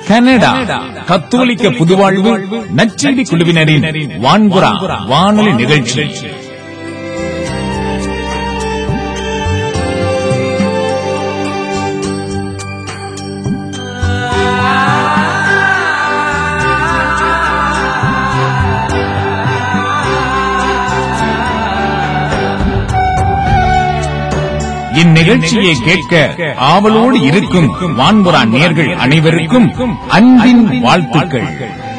Canada கத்தோலிக்க புதுவாழ்வு நச்செடி குழுவினரின் வான்புறா வானொலி நிகழ்ச்சி இந்நிகழ்ச்சியை கேட்க ஆவலோடு இருக்கும் வான்புறா நேர்கள் அனைவருக்கும் அன்பின் வாழ்த்துக்கள்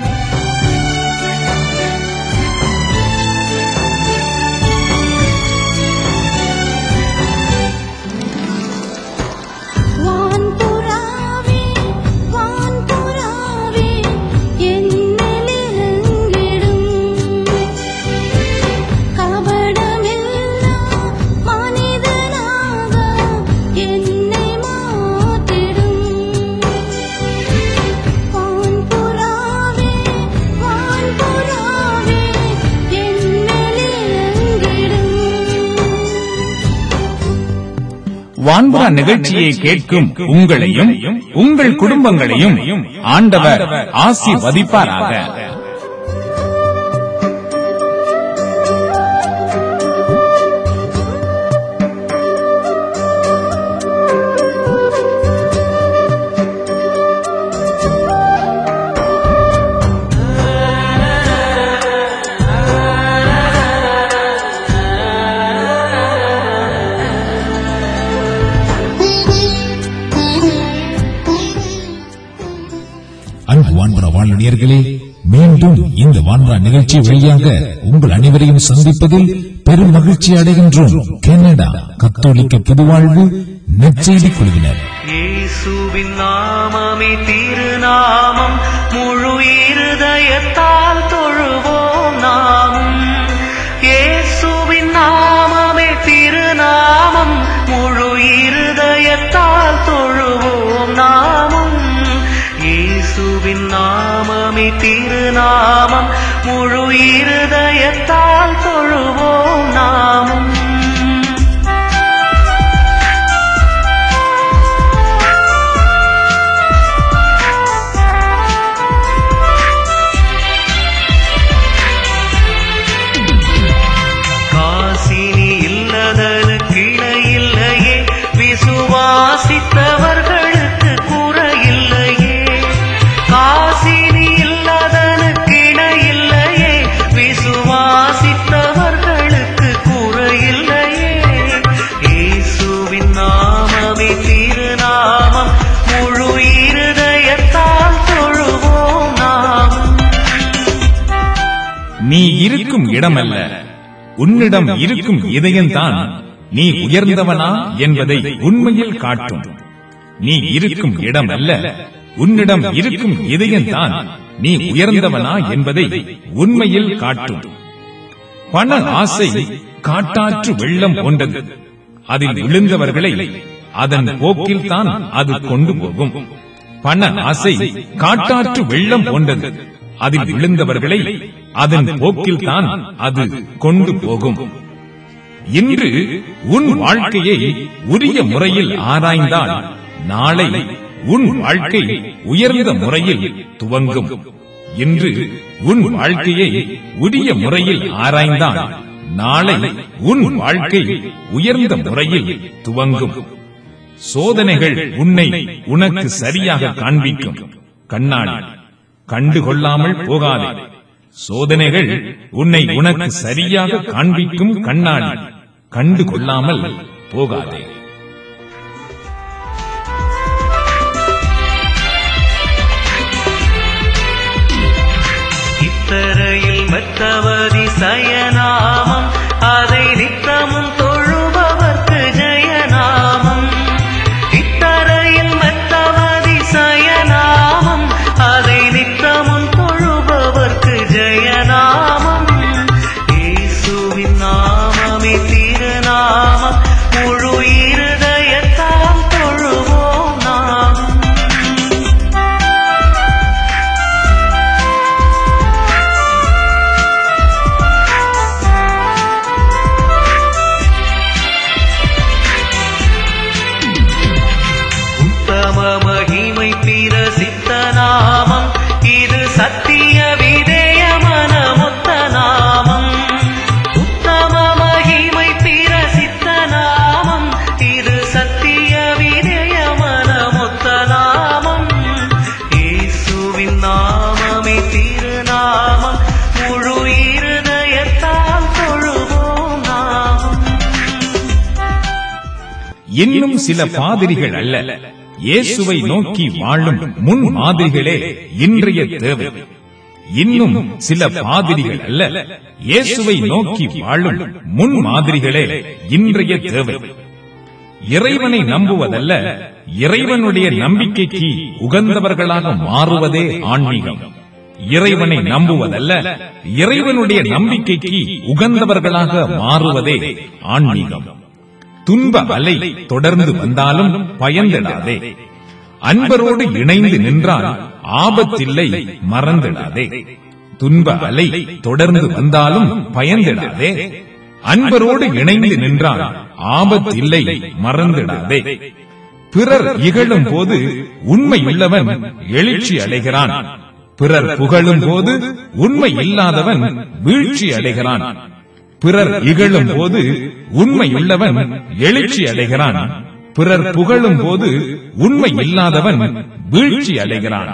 வான்புறாவே வான்புறாவே என்னிலெங்கிடும் கபடமில்லா மனிதனாக என்னை மாற்றிடும் வான்புறாவே வான்புறாவே என்னிலெங்கிடும் வான்புறா நிகழ்ச்சியை கேட்கும் உங்களையும் உங்கள் குடும்பங்களையும் ஆண்டவர் ஆசீர்வதிப்பாராக அன்பு வான்பரா வானொலியர்களே மீண்டும் இந்த வான்பரா நிகழ்ச்சி வழியாக உங்கள் அனைவரையும் சந்திப்பதில் பெரும் மகிழ்ச்சி அடைகின்றோம் கனடா கத்தோலிக்க புதுவாழ்வு நெற்செய்தி குழுவினர் இயேசுவின் நாமமே திருநாமம் முழு இருதயத்தால் தொழுவோம் நாமும் இயேசுவின் நாமமே திருநாமம் முழு இருதயத்தால் தொழுவோம் நாமும் இயேசுவின் நாமமே திருநாமம் முழு இருதயத்தால் தொழுவோம் நாமும் காசினி இல்லதனு கிளையில்லையே விசுவாசித்தவர்களுக்கு குறையில்லையே காசினி இல்லதனு கிளையில்லையே விசுவாசித்தவர்களுக்கு குறையில்லையே இயேசுவின் நாமமே திருநாமம் முழு இருதயத்தால் தொழுவோம் நாமும் நீ இருக்கும் இடமல்ல உன்னிடம் இருக்கும் இதயம்தான் நீ உயர்ந்தவனா என்பதை உண்மையில் காட்டும் நீ இருக்கும் இடம் அல்ல உன்னிடம் இருக்கும் இதயம்தான் நீ உயர்ந்தவனா என்பதை உண்மையில் காட்டும் பண ஆசை காட்டாற்று வெள்ளம் போன்றது அதில் விழுந்தவர்களை அதன் போக்கில் தான் அது கொண்டு போகும் பண ஆசை காட்டாற்று வெள்ளம் போன்றது அதில் விழுந்தவர்களை அதன் போக்கில் தான் அது கொண்டு போகும் இன்று உன் வாழ்க்கையை உரிய முறையில் ஆராய்ந்தால் நாளை உன் வாழ்க்கை உயர்ந்த முறையில் துவங்கும் இன்று உன் வாழ்க்கையை உரிய முறையில் ஆராய்ந்தால் நாளை உன் வாழ்க்கை உயர்ந்த முறையில் துவங்கும் சோதனைகள் உன்னை உனக்கு சரியாக காண்பிக்கும் கண்ணாடி கண்டுகொள்ளாமல் போகாதே சோதனைகள் உன்னை உனக்கு சரியாக காண்பிக்கும் கண்ணாடி கண்டுகொள்ளாமல் போகாதே இத்தரையில் மெத்தவதி சயநாமம் அதை நித்தமும் தொழுபவர்க்கு ஜெயநாமம் இத்தரையில் மெத்தவதி சயநாமம் அதை நித்தமும் தொழுபவர்க்கு ஜெயநாமம் இயேசுவின் நாமமே திருநாமம் முழு இருதயத்தால் தொழுவோம் நாமும் இன்னும் சில பாதிரிகள் அல்ல இயேசுவை நோக்கி வாழும் முன் மாதிரிகளே இன்றைய தேவை இன்னும் சில பாதிரிகள் அல்ல இயேசுவை நோக்கி வாழும் முன் மாதிரிகளே இன்றைய தேவை இறைவனை நம்புவதல்ல இறைவனுடைய நம்பிக்கைக்கு உகந்தவர்களாக மாறுவதே ஆன்மீகம் இறைவனை நம்புவதல்ல இறைவனுடைய நம்பிக்கைக்கு உகந்தவர்களாக மாறுவதே ஆன்மீகம் துன்ப அலை தொடர்ந்து வந்தாலும் பயந்திடாதே அன்பரோடு இணைந்து நின்றால் ஆபத்தில்லை மறந்திடாதே துன்ப அலை தொடர்ந்து வந்தாலும் பயந்திடாதே அன்பரோடு இணைந்து நின்றால் ஆபத்தில்லை மறந்திடாதே பிறர் இகழும் போது உண்மையுள்ளவன் எழுச்சி அடைகிறான் பிறர் புகழும் போது உண்மை இல்லாதவன் வீழ்ச்சி அடைகிறான் பிறர் இகழும் போது உண்மையுள்ளவன் எழுச்சி அடைகிறான் பிறர் புகழும் போது உண்மை இல்லாதவன் வீழ்ச்சி அடைகிறான்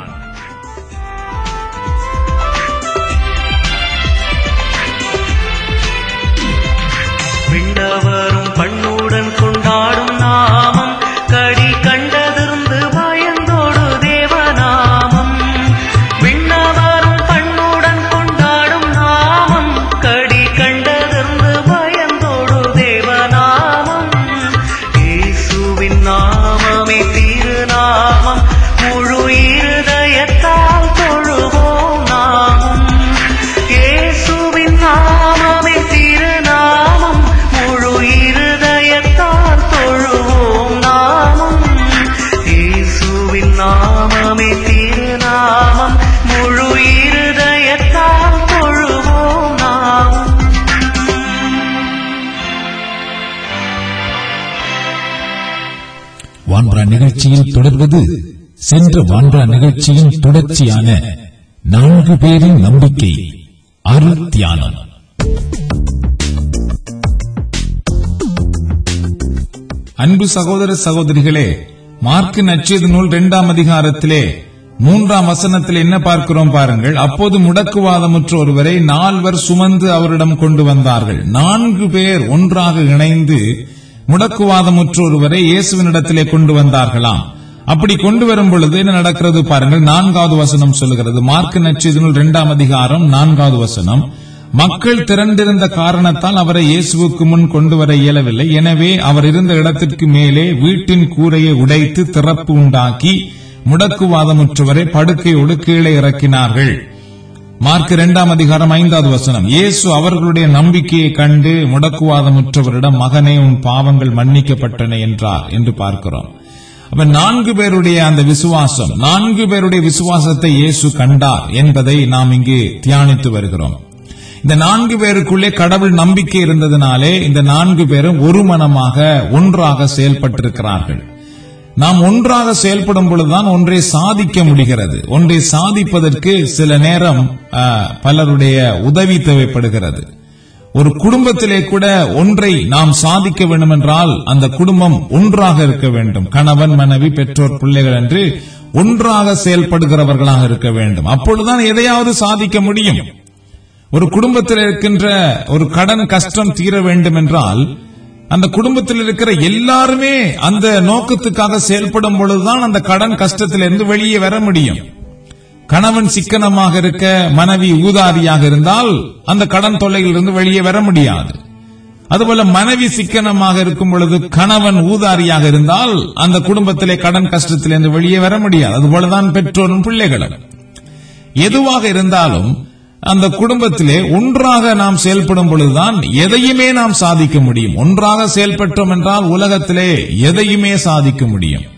விண்ணவரும் பண்ணுடன் கொண்டாடும் நாமம் கடி கண்டதிருந்து பயந்தோடு தேவநாமம் விண்ணவரும் பண்ணுடன் கொண்டாடும் நாமம் கடி கண்டதிருந்து பயந்தோடு தேவநாமம் இயேசுவின் நாமமே திருநாமம் முழு இருதயத்தால் தொழுவோம் நாமம் இயேசுவின் நாமமே திருநாமம் முழு இருதயத்தால் தொழுவோம் நாமம் இயேசுவின் நாமமே திருநாமம் முழு இருதயத்தால் தொழுவோம் நாமம் வான்பரா நிகழ்ச்சியில் தொடர்வது சென்ற வான்பரா நிகழ்ச்சியின் தொடர்ச்சியான நான்கு பேரின் நம்பிக்கை அருள் தியானம் அன்பு சகோதர சகோதரிகளே மார்க்கு நச்செய்தி நூல் இரண்டாம் அதிகாரத்திலே மூன்றாம் வசனத்தில் என்ன பார்க்கிறோம் பாருங்கள் அப்போது முடக்குவாதமுற்ற ஒருவரை நால்வர் சுமந்து அவரிடம் கொண்டு வந்தார்கள் நான்கு பேர் ஒன்றாக இணைந்து முடக்குவாதமுற்ற ஒருவரை இயேசுவினிடத்திலே கொண்டு வந்தார்களாம் அப்படி கொண்டு வரும் பொழுது என்ன நடக்கிறது பாருங்கள் நான்காவது வசனம் சொல்லுகிறது மார்க்கு நச்செய்தி நூல் இரண்டாம் அதிகாரம் நான்காவது வசனம் மக்கள் திரண்டிருந்த காரணத்தால் அவரை இயேசுவுக்கு முன் கொண்டு வர இயலவில்லை எனவே அவர் இருந்த இடத்திற்கு மேலே வீட்டின் கூரையை உடைத்து திறப்பு உண்டாக்கி முடக்குவாதமுற்றவரை படுக்கையோடு கீழே இறக்கினார்கள் மார்க் இரண்டாம் அதிகாரம் ஐந்தாவது வசனம் இயேசு அவர்களுடைய நம்பிக்கையை கண்டு முடக்குவாதமுற்றவரிடம் மகனே உன் பாவங்கள் மன்னிக்கப்பட்டன என்றார் என்று பார்க்கிறோம் அப்ப நான்கு பேருடைய அந்த விசுவாசம் நான்கு பேருடைய விசுவாசத்தை இயேசு கண்டார் என்பதை நாம் இங்கு தியானித்து வருகிறோம் இந்த நான்கு பேருக்குள்ளே கடவுள் நம்பிக்கை இருந்ததினாலே இந்த நான்கு பேரும் ஒரு மனமாக ஒன்றாக செயல்பட்டிருக்கிறார்கள் நாம் ஒன்றாக செயல்படும் பொழுதுதான் ஒன்றை சாதிக்க முடிகிறது ஒன்றை சாதிப்பதற்கு சில நேரம் ஆ, பலருடைய உதவி தேவைப்படுகிறது ஒரு குடும்பத்திலே கூட ஒன்றை நாம் சாதிக்க வேண்டும் என்றால் அந்த குடும்பம் ஒன்றாக இருக்க வேண்டும் கணவன் மனைவி பெற்றோர் பிள்ளைகள் என்று ஒன்றாக செயல்படுகிறவர்களாக இருக்க வேண்டும் அப்பொழுதுதான் எதையாவது சாதிக்க முடியும் ஒரு குடும்பத்தில் இருக்கின்ற ஒரு கடன் கஷ்டம் தீர வேண்டும் என்றால் அந்த குடும்பத்தில் இருக்கிற எல்லாருமே அந்த நோக்கத்துக்காக செயல்படும் பொழுதுதான் அந்த கடன் கஷ்டத்திலிருந்து வெளியே வர முடியும் கணவன் சிக்கனமாக இருக்க மனைவி ஊதாரியாக இருந்தால் அந்த கடன் தொல்லையிலிருந்து வெளியே வர முடியாது அதுபோல மனைவி சிக்கனமாக இருக்கும் பொழுது கணவன் ஊதாரியாக இருந்தால் அந்த குடும்பத்திலே கடன் கஷ்டத்திலிருந்து வெளியே வர முடியாது அதுபோலதான் பெற்றோரும் பிள்ளைகளும் எதுவாக இருந்தாலும் அந்த குடும்பத்திலே ஒன்றாக நாம் செயல்படும் பொழுதுதான் எதையுமே நாம் சாதிக்க முடியும் ஒன்றாக செயல்பட்டோம் என்றால் உலகத்திலே எதையுமே சாதிக்க முடியும்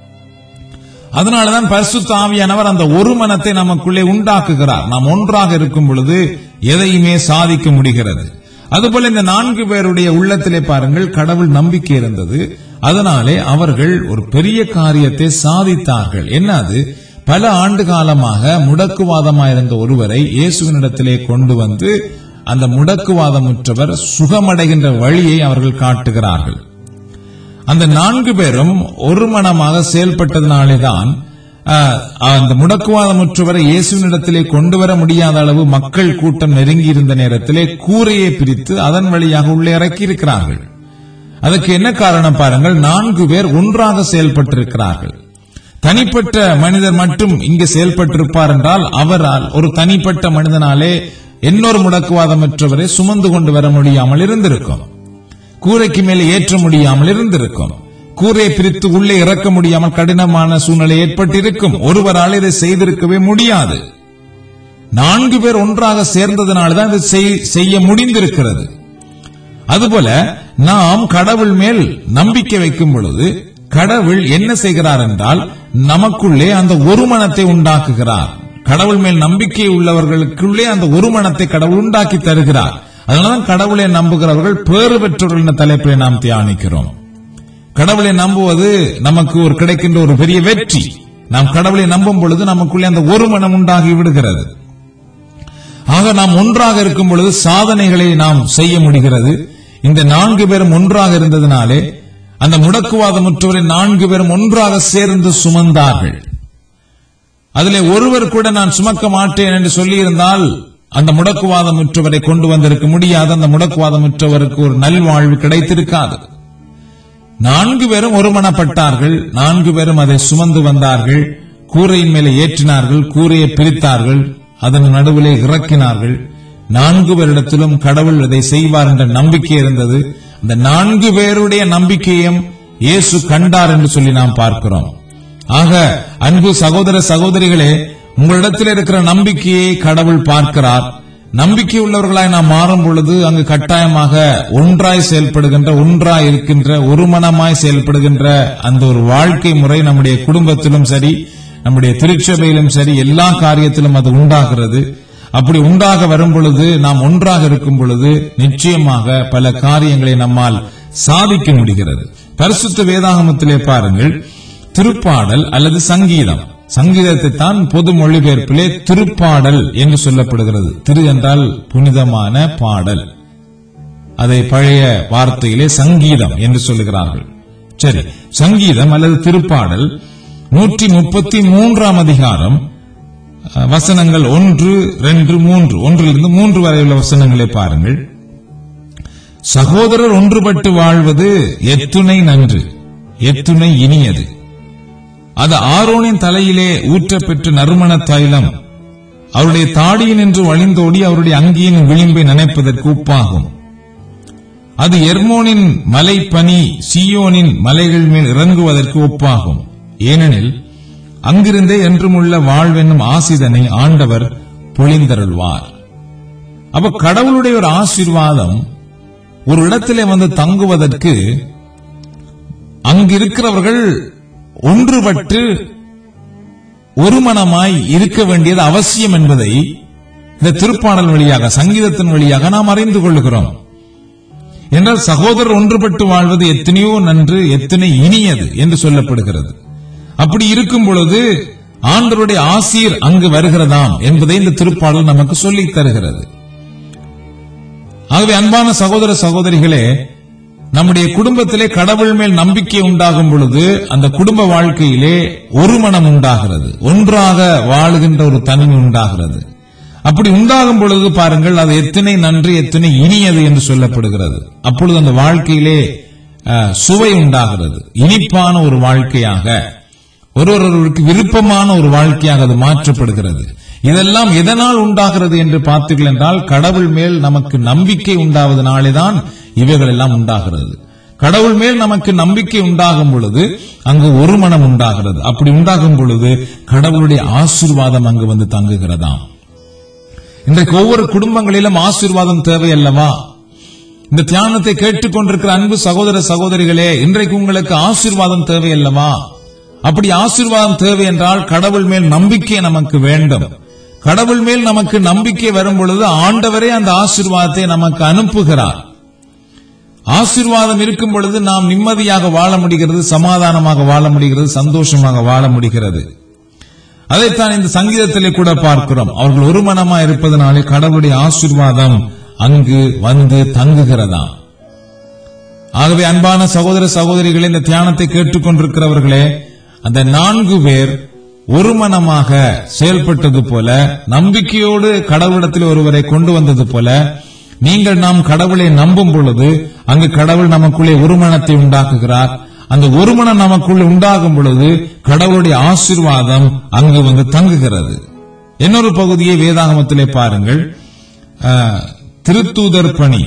அதனாலதான் பரிசுத்த ஆவியானவர் அந்த ஒரு மனத்தை நமக்குள்ளே உண்டாக்குகிறார் நாம் ஒன்றாக இருக்கும் பொழுது எதையுமே சாதிக்க முடிகிறது அதுபோல இந்த நான்கு பேருடைய உள்ளத்திலே பாருங்கள் கடவுள் நம்பிக்கை இருந்தது அதனாலே அவர்கள் ஒரு பெரிய காரியத்தை சாதித்தார்கள் என்ன அது பல ஆண்டு காலமாக முடக்குவாதமாயிருந்த ஒருவரை இயேசுவினிடத்திலே கொண்டு வந்து அந்த முடக்குவாதமுற்றவர் சுகமடைகின்ற வழியை அவர்கள் காட்டுகிறார்கள் அந்த நான்கு பேரும் ஒரு மனமாக செயல்பட்டதினாலேதான் ஆஹ், அந்த முடக்குவாதமுற்றவரை இயேசுவினிடத்திலே கொண்டு வர முடியாத அளவு மக்கள் கூட்டம் நெருங்கி இருந்த நேரத்திலே கூரையை பிரித்து அதன் வழியாக உள்ளே இறக்கி இருக்கிறார்கள் அதுக்கு என்ன காரணம் பாருங்கள் நான்கு பேர் ஒன்றாக செயல்பட்டிருக்கிறார்கள் தனிப்பட்ட மனிதர் மட்டும் இங்கு செயல்பட்டிருப்பார் என்றால் அவரால் ஒரு தனிப்பட்ட மனிதனாலே இன்னொரு முடக்குவாதமற்றவரை சுமந்து கொண்டு வர முடியாமல் இருந்திருக்கும் கூரைக்கு மேலே ஏற்ற முடியாமல் இருந்திருக்கும் கூரையை பிரித்து உள்ளே இறக்க முடியாமல் கடினமான சூழ்நிலை ஏற்பட்டிருக்கும் ஒருவரால் இதை செய்திருக்கவே முடியாது நான்கு பேர் ஒன்றாக சேர்ந்ததனால்தான் இதை செய்- செய்ய முடிந்திருக்கிறது அதுபோல நாம் கடவுள் மேல் நம்பிக்கை வைக்கும் பொழுது கடவுள் என்ன செய்கிறார் என்றால் நமக்குள்ளே அந்த ஒரு மனத்தை உண்டாக்குகிறார் கடவுள் மேல் நம்பிக்கை உள்ளவர்களுக்குள்ளே அந்த ஒரு மனத்தை கடவுள் உண்டாக்கி தருகிறார் அதனால்தான் கடவுளை நம்புகிறவர்கள் பேறு பெற்றோர்கள் என்ற தலைப்பிலே நாம் தியானிக்கிறோம் கடவுளை நம்புவது நமக்கு ஒரு கிடைக்கின்ற ஒரு பெரிய வெற்றி நாம் கடவுளை நம்பும் பொழுது நமக்குள்ளே அந்த ஒரு மனம் உண்டாகி விடுகிறது ஆக நாம் ஒன்றாக இருக்கும் பொழுது சாதனைகளை நாம் செய்ய முடிகிறது இந்த நான்கு பேரும் ஒன்றாக இருந்ததினாலே அந்த முடக்குவாதமுற்றவரை நான்கு பேரும் ஒன்றாக சேர்ந்து சுமந்தார்கள் அதிலே ஒருவர் கூட நான் சுமக்க மாட்டேன் என்று சொல்லியிருந்தால் அந்த முடக்குவாதமுற்றவரை கொண்டு வந்திருக்க முடியாது அந்த முடக்குவாதமுற்றவருக்கு ஒரு நல்வாழ்வு கிடைத்திருக்காது நான்கு பேரும் ஒருமனப்பட்டார்கள் நான்கு பேரும் அதை சுமந்து வந்தார்கள் கூரையின் மேலே ஏற்றினார்கள் கூரையை பிரித்தார்கள் அதன் நடுவிலே இறக்கினார்கள் நான்கு பேரிடத்திலும் கடவுள் இதை செய்வார் என்ற நம்பிக்கை இருந்தது அந்த நான்கு பேருடைய நம்பிக்கையும் இயேசு கண்டார் என்று சொல்லி நாம் பார்க்கிறோம் ஆக அன்பு சகோதர சகோதரிகளே உங்களிடத்தில் இருக்கிற நம்பிக்கையை கடவுள் பார்க்கிறார் நம்பிக்கை உள்ளவர்களாய் நாம் மாறும் பொழுது அங்கு கட்டாயமாக ஒன்றாய் செயல்படுகின்ற ஒன்றாய் இருக்கின்ற ஒரு மனமாய் செயல்படுகின்ற அந்த ஒரு வாழ்க்கை முறை நம்முடைய குடும்பத்திலும் சரி நம்முடைய திருச்சபையிலும் சரி எல்லா காரியத்திலும் அது உண்டாகிறது அப்படி உண்டாக வரும் பொழுது நாம் ஒன்றாக இருக்கும் பொழுது நிச்சயமாக பல காரியங்களை நம்மால் சாதிக்க முடிகிறது பரிசுத்த வேதாகமத்திலே பாருங்கள் திருப்பாடல் அல்லது சங்கீதம் சங்கீதத்தை தான் பொது மொழிபெயர்ப்பிலே திருப்பாடல் என்று சொல்லப்படுகிறது திரு என்றால் புனிதமான பாடல் அதை பழைய வார்த்தையிலே சங்கீதம் என்று சொல்லுகிறார்கள் சரி சங்கீதம் அல்லது திருப்பாடல் நூற்றி முப்பத்தி மூன்றாம் அதிகாரம் அஹ், வசனங்கள் ஒன்று ரெண்டு மூன்று ஒன்றிலிருந்து மூன்று வரையுள்ள வசனங்களை பாருங்கள் சகோதரர் ஒன்றுபட்டு வாழ்வது எத்துணை நன்று எத்துணை இனியது அது ஆரோனின் தலையிலே ஊற்றப்பெற்ற நறுமண தைலம் அவருடைய தாடியினின்று வழிந்தோடி அவருடைய அங்கியின் விளிம்பை நினைப்பதற்கு உப்பாகும் அது எர்மோனின் மலைப்பனி சீயோனின் மலைகள் மேல் இறங்குவதற்கு ஒப்பாகும் ஏனெனில் அங்கிருந்தே என்றுமுள்ள வாழ்வென்னும் ஆசிதனை ஆண்டவர் பொழிந்தருள்வார் அப்ப கடவுளுடைய ஒரு ஆசீர்வாதம் ஒரு இடத்திலே வந்து தங்குவதற்கு அங்கிருக்கிறவர்கள் ஒன்றுபட்டு ஒருமனமாய் இருக்க வேண்டியது அவசியம் என்பதை இந்த திருப்பாடல் வழியாக சங்கீதத்தின் வழியாக நாம் அறிந்து கொள்ளுகிறோம் என்றால் சகோதரர் ஒன்றுபட்டு வாழ்வது எத்தனையோ நன்று எத்தனை இனியது என்று சொல்லப்படுகிறது அப்படி இருக்கும் பொழுது ஆண்டவருடைய ஆசீர் அங்கு வருகிறதாம் என்பதை இந்த திருப்பாடல் நமக்கு சொல்லித் தருகிறது ஆகவே அன்பான சகோதர சகோதரிகளே நம்முடைய குடும்பத்திலே கடவுள் மேல் நம்பிக்கை உண்டாகும் பொழுது அந்த குடும்ப வாழ்க்கையிலே ஒரு மனம் உண்டாகிறது ஒன்றாக வாழுகின்ற ஒரு தன்மை உண்டாகிறது அப்படி உண்டாகும் பொழுது பாருங்கள் அது எத்தனை நன்று எத்தனை இனியது என்று சொல்லப்படுகிறது அப்பொழுது அந்த வாழ்க்கையிலே அஹ், சுவை உண்டாகிறது இனிப்பான ஒரு வாழ்க்கையாக ஒருவருக்கு விருப்பமான ஒரு வாழ்க்கையாக அது மாற்றப்படுகிறது இதெல்லாம் எதனால் உண்டாகிறது என்று பார்த்தீர்கள் என்றால் கடவுள் மேல் நமக்கு நம்பிக்கை உண்டாவதனாலேதான் இவைகள் எல்லாம் உண்டாகிறது கடவுள் மேல் நமக்கு நம்பிக்கை உண்டாகும் பொழுது அங்கு ஒரு மனம் உண்டாகிறது அப்படி உண்டாகும் பொழுது கடவுளுடைய ஆசீர்வாதம் அங்கு வந்து தங்குகிறதாம் இன்றைக்கு ஒவ்வொரு குடும்பங்களிலும் ஆசீர்வாதம் தேவை அல்லவா இந்த தியானத்தை கேட்டுக்கொண்டிருக்கிற அன்பு சகோதர சகோதரிகளே இன்றைக்கு உங்களுக்கு ஆசீர்வாதம் தேவை அல்லவா அப்படி ஆசீர்வாதம் தேவை என்றால் கடவுள் மேல் நம்பிக்கை நமக்கு வேண்டும் கடவுள் மேல் நமக்கு நம்பிக்கை வரும் பொழுது ஆண்டவரே அந்த ஆசீர்வாதத்தை நமக்கு அனுப்புகிறார் ஆசீர்வாதம் இருக்கும் பொழுது நாம் நிம்மதியாக வாழ முடிகிறது சமாதானமாக வாழ முடிகிறது சந்தோஷமாக வாழ முடிகிறது அதைத்தான் இந்த சங்கீதத்திலே கூட பார்க்கிறோம் அவர்கள் ஒரு மனமா இருப்பதனாலே கடவுளுடைய ஆசீர்வாதம் அங்கு வந்து தங்குகிறதா ஆகவே அன்பான சகோதர சகோதரிகளே இந்த தியானத்தை கேட்டுக்கொண்டிருக்கிறவர்களே அந்த நான்கு பேர் ஒரு மனமாக செயல்பட்டது போல நம்பிக்கையோடு கடவுளிடத்தில் ஒருவரை கொண்டு வந்தது போல நீங்கள் நாம் கடவுளை நம்பும் பொழுது அங்கு கடவுள் நமக்குள்ளே ஒருமனத்தை உண்டாக்குகிறார் அந்த ஒருமனம் நமக்குள்ளே உண்டாகும் பொழுது கடவுளுடைய ஆசீர்வாதம் அங்கு வந்து தங்குகிறது இன்னொரு பகுதியை வேதாகமத்திலே பாருங்கள் அஹ், திருத்தூதர் பணி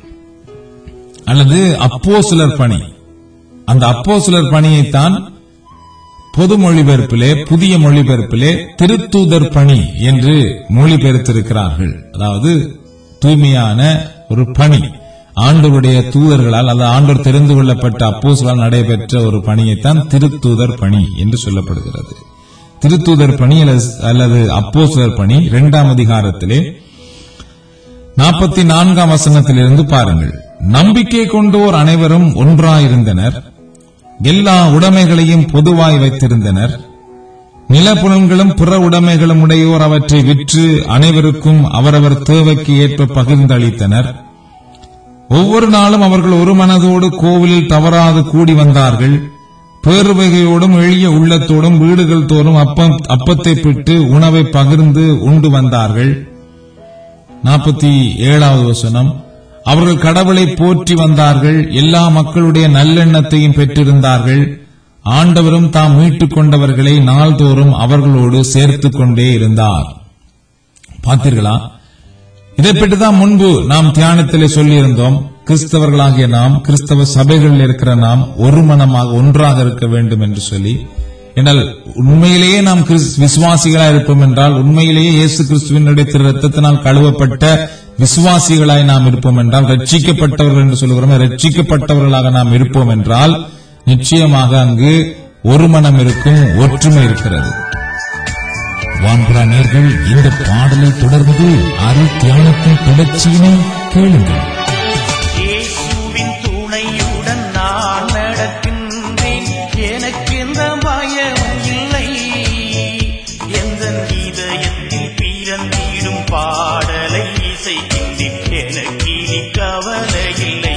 அல்லது அப்போஸ்தலர் பணி அந்த அப்போஸ்தலர் பணியைத்தான் பொது மொழிபெயர்ப்பிலே புதிய மொழிபெயர்ப்பிலே திருத்தூதர் பணி என்று மொழிபெயர்த்திருக்கிறார்கள் அதாவது தூய்மையான ஒரு பணி ஆண்டவருடைய தூதர்களால் அல்லது ஆண்டவர் தெரிந்து கொள்ளப்பட்ட அப்போஸ்தலரால் நடைபெற்ற ஒரு பணியைத்தான் திருத்தூதர் பணி என்று சொல்லப்படுகிறது திருத்தூதர் பணி அல்லது- அல்லது அப்போஸ்தலர் பணி இரண்டாம் அதிகாரத்திலே நாற்பத்தி நான்காம் வசனத்திலிருந்து பாருங்கள் நம்பிக்கை கொண்டோர் அனைவரும் ஒன்றாயிருந்தனர் எல்லா உடைமைகளையும் பொதுவாய் வைத்திருந்தனர் நிலப்புலன்களும் பிற உடைமைகளும் உடையோர் அவற்றை விற்று அனைவருக்கும் அவரவர் தேவைக்கு ஏற்ப பகிர்ந்தளித்தனர் ஒவ்வொரு நாளும் அவர்கள் ஒரு மனதோடு கோவிலில் தவறாது கூடி வந்தார்கள் பேருவகையோடும் எளிய உள்ளத்தோடும் வீடுகள் தோறும் அப்பம் அப்பத்தை பிட்டு உணவை பகிர்ந்து உண்டு வந்தார்கள் நாற்பத்தி ஏழாவது வசனம் அவர்கள் கடவுளை போற்றி வந்தார்கள் எல்லா மக்களுடைய நல்லெண்ணத்தையும் பெற்றிருந்தார்கள் ஆண்டவரும் தாம் மீட்டுக் கொண்டவர்களை நாள்தோறும் அவர்களோடு சேர்த்துக் கொண்டே இருந்தார் பார்த்தீர்களா இதை பற்றி தான் முன்பு நாம் தியானத்திலே சொல்லியிருந்தோம் கிறிஸ்தவர்களாகிய நாம் கிறிஸ்தவ சபைகளில் இருக்கிற நாம் ஒரு மனமாக ஒன்றாக இருக்க வேண்டும் என்று சொல்லி என்றால் உண்மையிலேயே நாம் கிறிஸ்- விசுவாசிகளாய் இருப்போம் என்றால் உண்மையிலேயே இயேசு கிறிஸ்துவினுடைய திரு ரத்தத்தினால் கழுவப்பட்ட விசுவாசிகளாய் நாம் இருப்போம் என்றால் ரட்சிக்கப்பட்டவர்கள் என்று சொல்கிறோம் ரட்சிக்கப்பட்டவர்களாக நாம் இருப்போம் என்றால் நிச்சயமாக அங்கு ஒரு மனம் இருக்கும் ஒற்றுமை இருக்கிறது வான்புறா நேர்கள் இந்த பாடலை தொடர்ந்து அருள் தியானத்தின் தொடர்ச்சியினை கேளுங்கள் இயேசுவின் துணையுடன் நான் நடக்கின்றேன் எனக்கு எந்த பயமும் இல்லை எந்த இதயத்தில் பிறந்திடும் பாடலை இசைக்கின்றேன் எனக்கு இனி கவலை இல்லை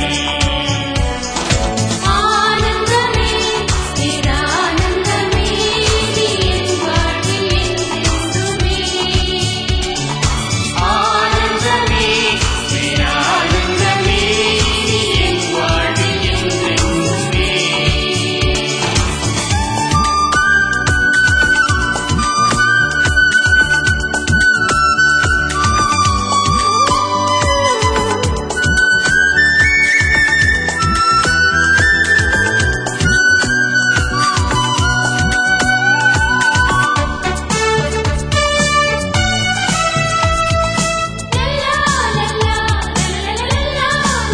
ஆனந்தமே நிரானந்தமே நீ என் வாழ்வில் என்றென்றுமே ஆனந்தமே பேரானந்தமே நீ என் வாழ்வில் என்றென்றுமே லல்லா லல்லா லல்லா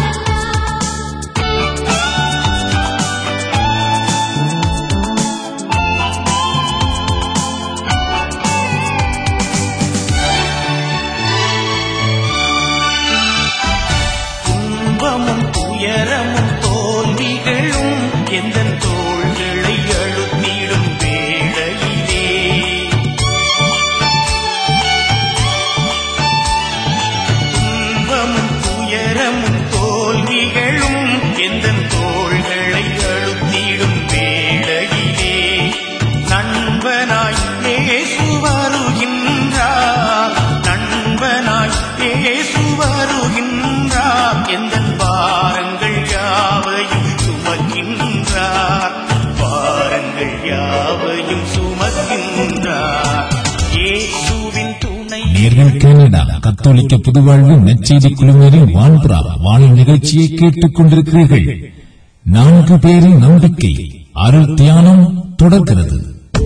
லல்லா துன்பமும் துயரமும் தோல்விகளும் எந்த தோள்களை அழுத்திடும் வேளையிலே துன்பமும் துயரமும் தோல்விகளும் எந்த தோள்களை அழுத்திடும் வேளையிலே நண்பனாய் இயேசு வருகின்றார் நண்பனாய் இயேசு வருகின்றார் எந்த பாரங்கள் யாவையும் சுமக்கின்றார் பாரங்கள் யாவையும் சுமக்கின்றார் இயேசுவின் துணை நேர்கள் கனடா கத்தோலிக்க புதுவாழ்வு நற்செய்தி குழுவினரின் வான்புறா வாழ நிகழ்ச்சியை கேட்டுக் கொண்டிருக்கிறீர்கள் நான்கு பேரின் நம்பிக்கை அருள் தியானம் தொடர்கிறது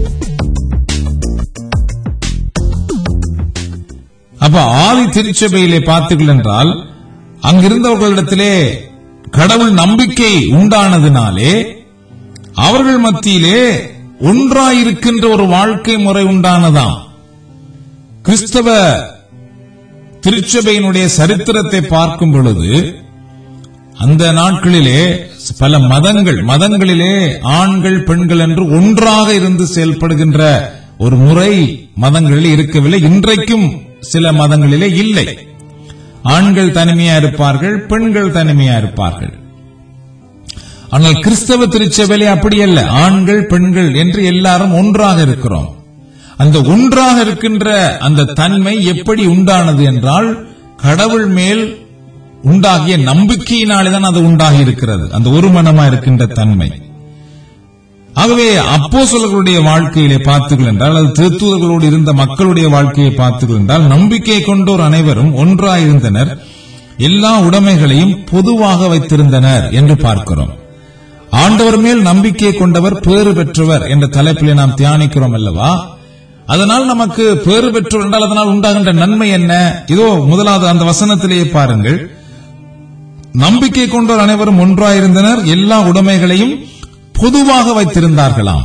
அப்ப ஆதி திருச்சபையிலே பார்த்தீர்கள் என்றால் அங்கிருந்தவர்களிடத்திலே கடவுள் நம்பிக்கை உண்டானதினாலே அவர்கள் மத்தியிலே ஒன்றாயிருக்கின்ற ஒரு வாழ்க்கை முறை உண்டானதாம் கிறிஸ்தவ திருச்சபையினுடைய சரித்திரத்தை பார்க்கும் பொழுது அந்த நாட்களிலே பல மதங்கள் மதங்களிலே ஆண்கள் பெண்கள் என்று ஒன்றாக இருந்து செயல்படுகின்ற ஒரு முறை மதங்களில் இருக்கவில்லை இன்றைக்கும் சில மதங்களிலே இல்லை ஆண்கள் தனிமையா இருப்பார்கள் பெண்கள் தனிமையா இருப்பார்கள் ஆனால் கிறிஸ்தவ திருச்சபையிலே அப்படி அல்ல ஆண்கள் பெண்கள் என்று எல்லாரும் ஒன்றாக இருக்கிறோம் அந்த ஒன்றாக இருக்கின்ற அந்த தன்மை எப்படி உண்டானது என்றால் கடவுள் மேல் உண்டாகிய நம்பிக்கையினாலே தான் அது உண்டாகி இருக்கிறது அந்த ஒரு மனமா இருக்கின்ற தன்மை ஆகவே அப்போஸ்தலர்களுடைய வாழ்க்கையிலே பார்த்தீர்கள் என்றால் அது திருத்தூதர்களோடு இருந்த மக்களுடைய வாழ்க்கையை பார்த்தீர்கள் என்றால் நம்பிக்கை கொண்டோர் அனைவரும் ஒன்றாயிருந்தனர் எல்லா உடைமைகளையும் பொதுவாக வைத்திருந்தனர் என்று பார்க்கிறோம் ஆண்டவர் மேல் நம்பிக்கை கொண்டவர் பேறு பெற்றவர் என்ற தலைப்பிலே நாம் தியானிக்கிறோம் அல்லவா அதனால் நமக்கு பேறு பெற்றவர் என்றால் அதனால் உண்டாகின்ற நன்மை என்ன இதோ முதலாவது அந்த வசனத்திலேயே பாருங்கள் நம்பிக்கை கொண்டோர் அனைவரும் ஒன்றாயிருந்தனர் எல்லா உடைமைகளையும் பொதுவாக வைத்திருந்தார்களாம்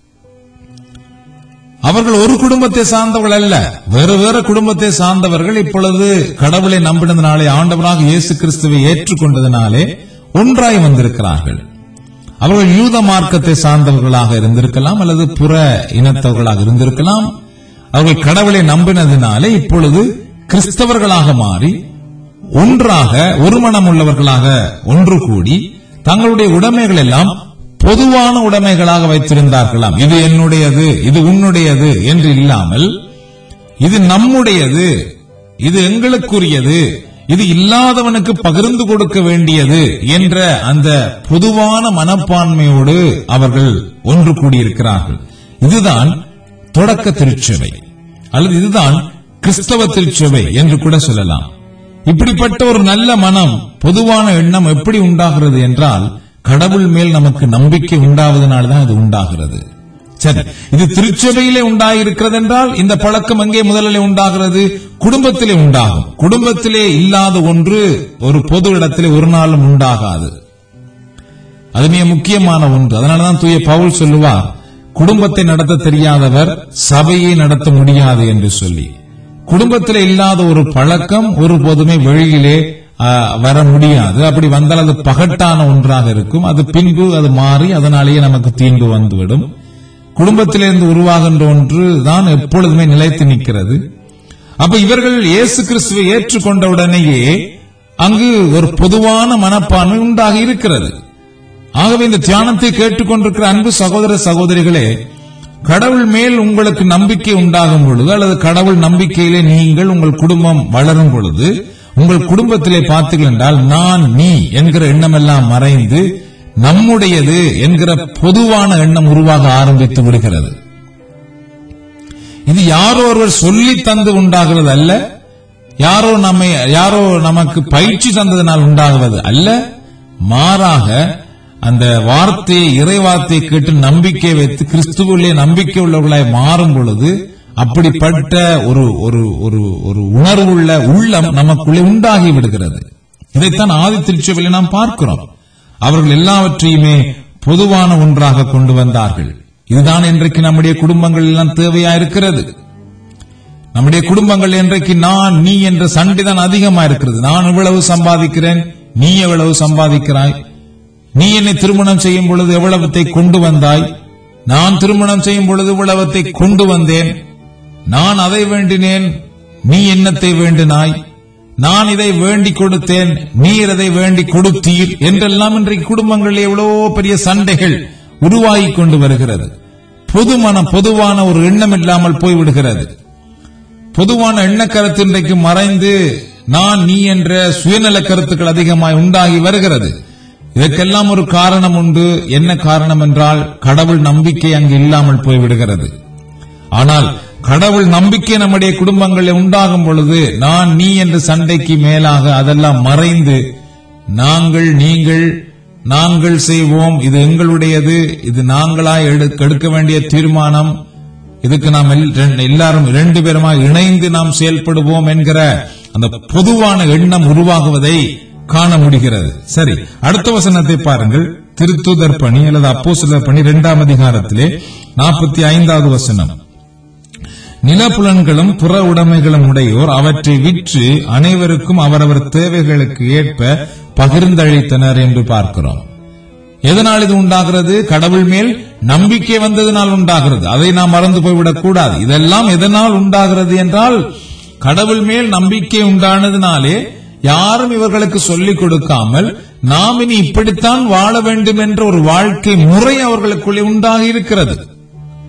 அவர்கள் ஒரு குடும்பத்தை சார்ந்தவர்கள் அல்ல வேறு வேறு குடும்பத்தை சார்ந்தவர்கள் இப்பொழுது கடவுளை நம்பினதினாலே ஆண்டவராக இயேசு கிறிஸ்துவை ஏற்றுக்கொண்டதினாலே ஒன்றாய் வந்திருக்கிறார்கள் அவர்கள் யூத மார்க்கத்தை சார்ந்தவர்களாக இருந்திருக்கலாம் அல்லது புற இனத்தவர்களாக இருந்திருக்கலாம் அவர்கள் கடவுளை நம்பினதினாலே இப்பொழுது கிறிஸ்தவர்களாக மாறி ஒன்றாக ஒரு மனம் உள்ளவர்களாக ஒன்று கூடி தங்களுடைய உடைமைகள் எல்லாம் பொதுவான உடைமைகளாக வைத்திருந்தார்களாம் இது என்னுடையது இது உன்னுடையது என்று இல்லாமல் இது நம்முடையது இது எங்களுக்குரியது இது இல்லாதவனுக்கு பகிர்ந்து கொடுக்க வேண்டியது என்ற அந்த பொதுவான மனப்பான்மையோடு அவர்கள் ஒன்று கூடியிருக்கிறார்கள் இதுதான் தொடக்க திருச்சபை அல்லது இதுதான் கிறிஸ்தவ திருச்சபை என்று கூட சொல்லலாம் இப்படிப்பட்ட ஒரு நல்ல மனம் பொதுவான எண்ணம் எப்படி உண்டாகிறது என்றால் கடவுள் மேல் நமக்கு நம்பிக்கை உண்டாவதனால்தான் அது உண்டாகிறது சரி இது திருச்சபையிலே உண்டாயிருக்கிறது என்றால் இந்த பழக்கம் எங்கே முதலிலே உண்டாகிறது குடும்பத்திலே உண்டாகும் குடும்பத்திலே இல்லாத ஒன்று ஒரு பொது இடத்திலே ஒரு நாளும் உண்டாகாது அது மிக முக்கியமான ஒன்று அதனாலதான் தூய பவுல் சொல்லுவார் குடும்பத்தை நடத்த தெரியாதவர் சபையை நடத்த முடியாது என்று சொல்லி குடும்பத்திலே இல்லாத ஒரு பழக்கம் ஒருபோதுமே வெளியிலே ஆ, வர முடியாது அப்படி வந்தால் அது பகட்டான ஒன்றாக இருக்கும் அது பின்பு அது மாறி அதனாலேயே நமக்கு தீங்கு வந்துவிடும் குடும்பத்திலிருந்து உருவாகின்ற ஒன்று தான் எப்பொழுதுமே நிலைத்து நிற்கிறது அப்ப இவர்கள் இயேசு கிறிஸ்துவை ஏற்றுக்கொண்டவுடனேயே அங்கு ஒரு பொதுவான மனப்பான்மை உண்டாகி இருக்கிறது ஆகவே இந்த தியானத்தை கேட்டுக்கொண்டிருக்கிற அன்பு சகோதர சகோதரிகளே கடவுள் மேல் உங்களுக்கு நம்பிக்கை உண்டாகும் பொழுது அல்லது கடவுள் நம்பிக்கையிலே நீங்கள் உங்கள் குடும்பம் வளரும் பொழுது உங்கள் குடும்பத்திலே பார்த்தீர்கள் என்றால் நான் நீ என்கிற எண்ணமெல்லாம் மறைந்து நம்முடையது என்கிற பொதுவான எண்ணம் உருவாக ஆரம்பித்து விடுகிறது இது யாரோ ஒருவர் சொல்லி தந்து உண்டாகிறது அல்ல யாரோ நம்மை யாரோ நமக்கு பயிற்சி தந்ததனால் உண்டாகுவது அல்ல மாறாக அந்த வார்த்தையை இறை வார்த்தையை கேட்டு நம்பிக்கை வைத்து கிறிஸ்துவிலே நம்பிக்கை உள்ளவர்களாய் மாறும் பொழுது அப்படிப்பட்ட ஒரு ஒரு ஒரு ஒரு உணர்வுள்ள உள்ளம் நமக்குள்ளே உண்டாகி விடுகிறது இதைத்தான் ஆதி திருச்சபையிலே நாம் பார்க்கிறோம் அவர்கள் எல்லாவற்றையுமே பொதுவான ஒன்றாக கொண்டு வந்தார்கள் இதுதான் இன்றைக்கு நம்முடைய குடும்பங்கள் எல்லாம் தேவையா இருக்கிறது நம்முடைய குடும்பங்கள் இன்றைக்கு நான் நீ என்ற சண்டை தான் அதிகமா இருக்கிறது நான் இவ்வளவு சம்பாதிக்கிறேன் நீ எவ்வளவு சம்பாதிக்கிறாய் நீ என்னை திருமணம் செய்யும் பொழுது எவ்வளவத்தை கொண்டு வந்தாய் நான் திருமணம் செய்யும் பொழுது இவ்வளவத்தை கொண்டு வந்தேன் நான் அதை வேண்டினேன் நீ என்னத்தை வேண்டினாய் நான் இதை வேண்டி கொடுத்தேன் நீர் அதை வேண்டி கொடுத்தீர் என்றெல்லாம் இன்றைக்கு குடும்பங்களில் எவ்வளவோ பெரிய சண்டைகள் உருவாகி கொண்டு வருகிறது பொது மனம் பொதுவான ஒரு எண்ணம் இல்லாமல் போய்விடுகிறது பொதுவான எண்ண கருத்து இன்றைக்கு மறைந்து நான் நீ என்ற சுயநல கருத்துக்கள் அதிகமாய் உண்டாகி வருகிறது இதற்கெல்லாம் ஒரு காரணம் உண்டு என்ன காரணம் என்றால் கடவுள் நம்பிக்கை அங்கு இல்லாமல் போய்விடுகிறது ஆனால் கடவுள் நம்பிக்கை நம்முடைய குடும்பங்களில் உண்டாகும் பொழுது நான் நீ என்ற சண்டைக்கு மேலாக அதெல்லாம் மறைந்து நாங்கள் நீங்கள் நாங்கள் செய்வோம் இது எங்களுடையது இது நாங்களாய் எடு- எடுக்க வேண்டிய தீர்மானம் இதுக்கு நாம் எல்- ரெண்டு- எல்லாரும் இரண்டு பேருமாய் இணைந்து நாம் செயல்படுவோம் என்கிற அந்த பொதுவான எண்ணம் உருவாகுவதை காண முடிகிறது சரி அடுத்த வசனத்தை பாருங்கள் திருத்துதர் பணி அல்லது அப்போஸ்தலர் பணி இரண்டாம் அதிகாரத்திலே நாற்பத்தி ஐந்தாவது வசனம் நிலப்புலன்களும் புற உடைமைகளும் உடையோர் அவற்றை விற்று அனைவருக்கும் அவரவர் தேவைகளுக்கு ஏற்ப பகிர்ந்தளித்தனர் என்று பார்க்கிறோம் எதனால் இது உண்டாகிறது கடவுள் மேல் நம்பிக்கை வந்ததனால் உண்டாகிறது அதை நாம் மறந்து போய்விடக் கூடாது இதெல்லாம் எதனால் உண்டாகிறது என்றால் கடவுள் மேல் நம்பிக்கை உண்டானதினாலே யாரும் இவர்களுக்கு சொல்லிக் கொடுக்காமல் நாம் இனி இப்படித்தான் வாழ வேண்டும் என்ற ஒரு வாழ்க்கை முறை அவர்களுக்குள்ளே உண்டாகி இருக்கிறது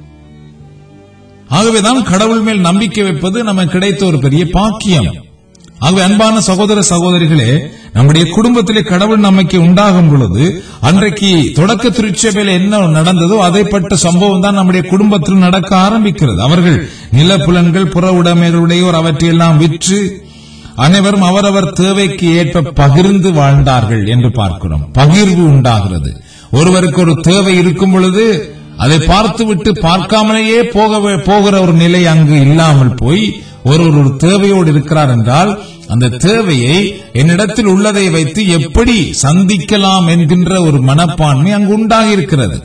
ஆகவேதான் கடவுள் மேல் நம்பிக்கை வைப்பது நமக்கு கிடைத்த ஒரு பெரிய பாக்கியம் ஆகவே அன்பான சகோதர சகோதரிகளே நம்முடைய குடும்பத்திலே கடவுள் நம்பிக்கை உண்டாகும் பொழுது அன்றைக்கு தொடக்க திருச்சபையில என்ன நடந்ததோ அதைப்பட்ட சம்பவம் தான் நம்முடைய குடும்பத்தில் நடக்க ஆரம்பிக்கிறது அவர்கள் நிலப்புலன்கள் புற உடைமைகளுடையோர் அவற்றையெல்லாம் விற்று அனைவரும் அவரவர் தேவைக்கு ஏற்ப பகிர்ந்து வாழ்ந்தார்கள் என்று பார்க்கிறோம் பகிர்வு உண்டாகிறது ஒருவருக்கு ஒரு தேவை இருக்கும் பொழுது அதை பார்த்துவிட்டு பார்க்காமலேயே போக போகிற ஒரு நிலை அங்கு இல்லாமல் போய் ஒருவர் ஒரு தேவையோடு இருக்கிறார் என்றால் அந்த தேவையை என்னிடத்தில் உள்ளதை வைத்து எப்படி சந்திக்கலாம் என்கின்ற ஒரு மனப்பான்மை அங்கு உண்டாகி இருக்கிறது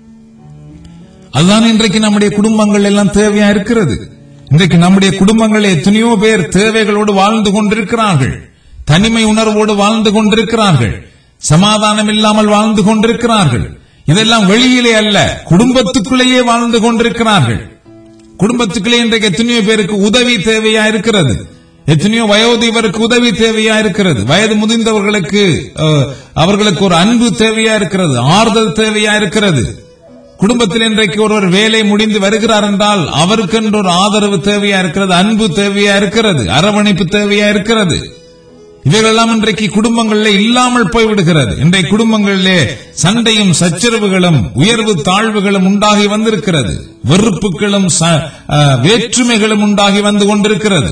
அதுதான் இன்றைக்கு நம்முடைய குடும்பங்கள் எல்லாம் தேவையா இருக்கிறது இன்றைக்கு நம்முடைய குடும்பங்களில் எத்தனையோ பேர் தேவைகளோடு வாழ்ந்து கொண்டிருக்கிறார்கள் தனிமை உணர்வோடு வாழ்ந்து கொண்டிருக்கிறார்கள் சமாதானம் இல்லாமல் வாழ்ந்து கொண்டிருக்கிறார்கள் இதெல்லாம் வெளியிலே அல்ல குடும்பத்துக்குள்ளேயே வாழ்ந்து கொண்டிருக்கிறார்கள் குடும்பத்துக்குள்ளே இன்றைக்கு எத்தனையோ பேருக்கு உதவி தேவையா இருக்கிறது எத்தனையோ வயோதிபருக்கு உதவி தேவையா இருக்கிறது வயது முதிர்ந்தவர்களுக்கு அஹ், அவர்களுக்கு ஒரு அன்பு தேவையா இருக்கிறது ஆறுதல் தேவையா இருக்கிறது குடும்பத்தில் இன்றைக்கு ஒருவர் வேலை முடிந்து வருகிறார் என்றால் அவருக்கென்று ஒரு ஆதரவு தேவையா இருக்கிறது அன்பு தேவையா இருக்கிறது அரவணைப்பு தேவையா இருக்கிறது இவைகளெல்லாம் இன்றைக்கு குடும்பங்களிலே இல்லாமல் போய்விடுகிறது இன்றைய குடும்பங்களிலே சண்டையும் சச்சரவுகளும் உயர்வு தாழ்வுகளும் உண்டாகி வந்திருக்கிறது வெறுப்புகளும் ச- அஹ், வேற்றுமைகளும் உண்டாகி வந்து கொண்டிருக்கிறது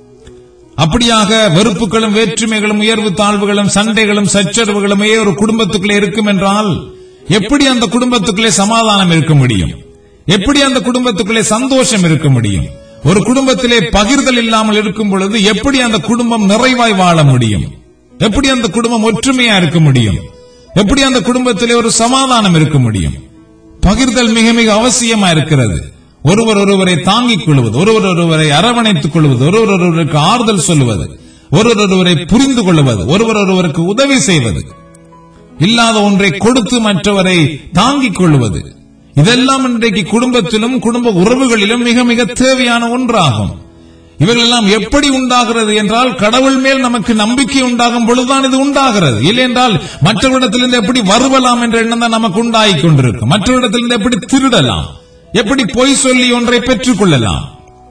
அப்படியாக வெறுப்புகளும் வேற்றுமைகளும் உயர்வு தாழ்வுகளும் சண்டைகளும் சச்சரவுகளுமே ஒரு குடும்பத்துக்குள்ளே இருக்கும் என்றால் எப்படி அந்த குடும்பத்துக்குள்ளே சமாதானம் இருக்க முடியும் எப்படி அந்த குடும்பத்துக்குள்ளே சந்தோஷம் இருக்க முடியும் ஒரு குடும்பத்திலே பகிர்தல் இல்லாமல் இருக்கும் பொழுது எப்படி அந்த குடும்பம் நிறைவாய் வாழ முடியும் எப்படி அந்த குடும்பம் ஒற்றுமையா இருக்க முடியும் எப்படி அந்த குடும்பத்திலே ஒரு சமாதானம் இருக்க முடியும் பகிர்தல் மிக மிக அவசியமா இருக்கிறது ஒருவர் ஒருவரை தாங்கிக் கொள்வது ஒருவர் ஒருவரை அரவணைத்துக் கொள்வது ஒருவர் ஒருவருக்கு ஆறுதல் சொல்லுவது ஒருவர் ஒருவரை புரிந்து கொள்வது ஒருவர் ஒருவருக்கு உதவி செய்வது இல்லாத ஒன்றை கொடுத்து மற்றவரை தாங்கிக் கொள்வது இதெல்லாம் இன்றைக்கு குடும்பத்திலும் குடும்ப உறவுகளிலும் மிக மிக தேவையான ஒன்றாகும் இவைகளெல்லாம் எப்படி உண்டாகிறது என்றால் கடவுள் மேல் நமக்கு நம்பிக்கை உண்டாகும் பொழுதுதான் இது உண்டாகிறது இல்லை என்றால் மற்றவரிடத்திலிருந்து எப்படி வருவலாம் என்ற எண்ணம் தான் நமக்கு உண்டாகி கொண்டிருக்கும் மற்றவரிடத்திலிருந்து எப்படி திருடலாம் எப்படி பொய் சொல்லி ஒன்றை பெற்றுக் கொள்ளலாம்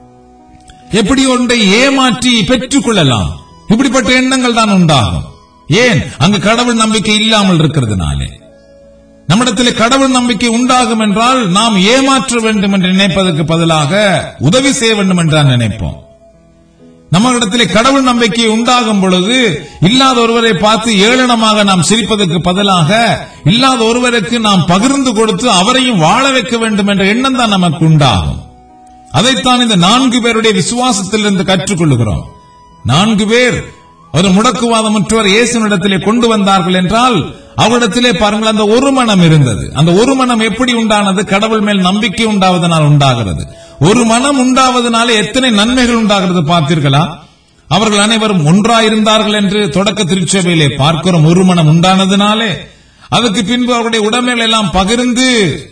எப்படி ஒன்றை ஏமாற்றி பெற்றுக் கொள்ளலாம் இப்படிப்பட்ட எண்ணங்கள் தான் உண்டாகும் ஏன் அங்கு கடவுள் நம்பிக்கை இல்லாமல் இருக்கிறதுனாலே நம்மிடத்தில் கடவுள் நம்பிக்கை உண்டாகும் என்றால் நாம் ஏமாற்ற வேண்டும் என்று நினைப்பதற்கு பதிலாக உதவி செய்ய வேண்டும் என்று தான் நினைப்போம் நம்மிடத்திலே கடவுள் நம்பிக்கை உண்டாகும் பொழுது இல்லாத ஒருவரை பார்த்து ஏளனமாக நாம் சிரிப்பதற்கு பதிலாக இல்லாத ஒருவருக்கு நாம் பகிர்ந்து கொடுத்து அவரையும் வாழ வைக்க வேண்டும் என்ற எண்ணம் தான் நமக்கு உண்டாகும் அதைத்தான் இந்த நான்கு பேருடைய விசுவாசத்திலிருந்து கற்றுக்கொள்கிறோம் நான்கு பேர் ஒரு முடக்குவாதமற்றவர் இயேசுனிடத்திலே கொண்டு வந்தார்கள் என்றால் அவரிடத்திலே பாருங்கள் அந்த ஒரு மனம் இருந்தது அந்த ஒரு மனம் எப்படி உண்டானது கடவுள் மேல் நம்பிக்கை உண்டாவதனால் உண்டாகிறது ஒரு மனம் உண்டாவதனாலே எத்தனை நன்மைகள் உண்டாகிறது பார்த்தீர்களா அவர்கள் அனைவரும் ஒன்றாயிருந்தார்கள் என்று தொடக்க திருச்சபையிலே பார்க்கிறோம் ஒரு மனம் உண்டானதினாலே அதுக்கு பின்பு அவருடைய உடைமைகள் எல்லாம் பகிர்ந்து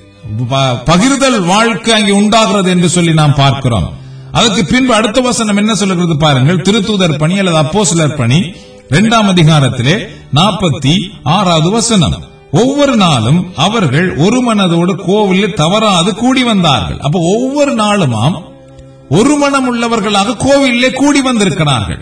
ப- பகிர்தல் வாழ்க்கை அங்கே உண்டாகிறது என்று சொல்லி நாம் பார்க்கிறோம் அதுக்கு பின்பு அடுத்த வசனம் என்ன சொல்லுகிறது பாருங்கள் திருத்தூதர் பணி அல்லது அப்போஸ்தலர் பணி இரண்டாம் அதிகாரத்திலே நாற்பத்தி ஆறாவது வசனம் ஒவ்வொரு நாளும் அவர்கள் ஒரு மனதோடு கோவிலில் தவறாது கூடி வந்தார்கள் அப்ப ஒவ்வொரு நாளுமாம் ஒரு மனம் உள்ளவர்களாக கோவிலே கூடி வந்திருக்கிறார்கள்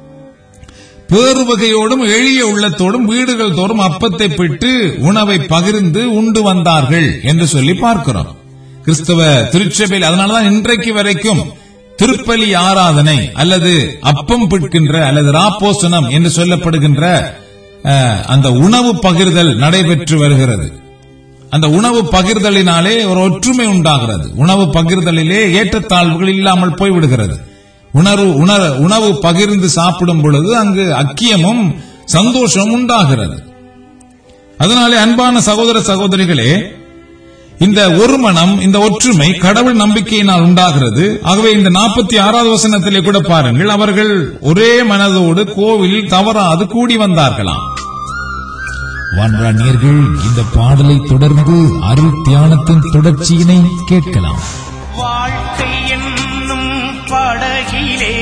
பேறு வகையோடும் எளிய உள்ளத்தோடும் வீடுகள் தோறும் அப்பத்தை பிட்டு உணவை பகிர்ந்து உண்டு வந்தார்கள் என்று சொல்லி பார்க்கிறோம் கிறிஸ்தவ திருச்சபையில் அதனாலதான் இன்றைக்கு வரைக்கும் திருப்பலி ஆராதனை அல்லது அப்பம் பிட்கின்ற அல்லது ராப்போசனம் என்று சொல்லப்படுகின்ற அஹ், அந்த உணவு பகிர்தல் நடைபெற்று வருகிறது அந்த உணவு பகிர்தலினாலே ஒரு ஒற்றுமை உண்டாகிறது உணவு பகிர்தலிலே ஏற்றத்தாழ்வுகள் இல்லாமல் போய்விடுகிறது உணர்வு உணர உணவு பகிர்ந்து சாப்பிடும் பொழுது அங்கு அக்கியமும் சந்தோஷமும் உண்டாகிறது அதனாலே அன்பான சகோதர சகோதரிகளே இந்த ஒரு மனம் இந்த ஒற்றுமை கடவுள் நம்பிக்கையினால் உண்டாகிறது ஆகவே இந்த நாற்பத்தி ஆறாவது வசனத்திலே கூட பாருங்கள் அவர்கள் ஒரே மனதோடு கோவிலில் தவறாது கூடி வந்தார்களாம் வான்ராணியர்கள் இந்த பாடலை தொடர்ந்து அருள் தியானத்தின் தொடர்ச்சியினை கேட்கலாம் வாழ்க்கை என்னும் படகிலே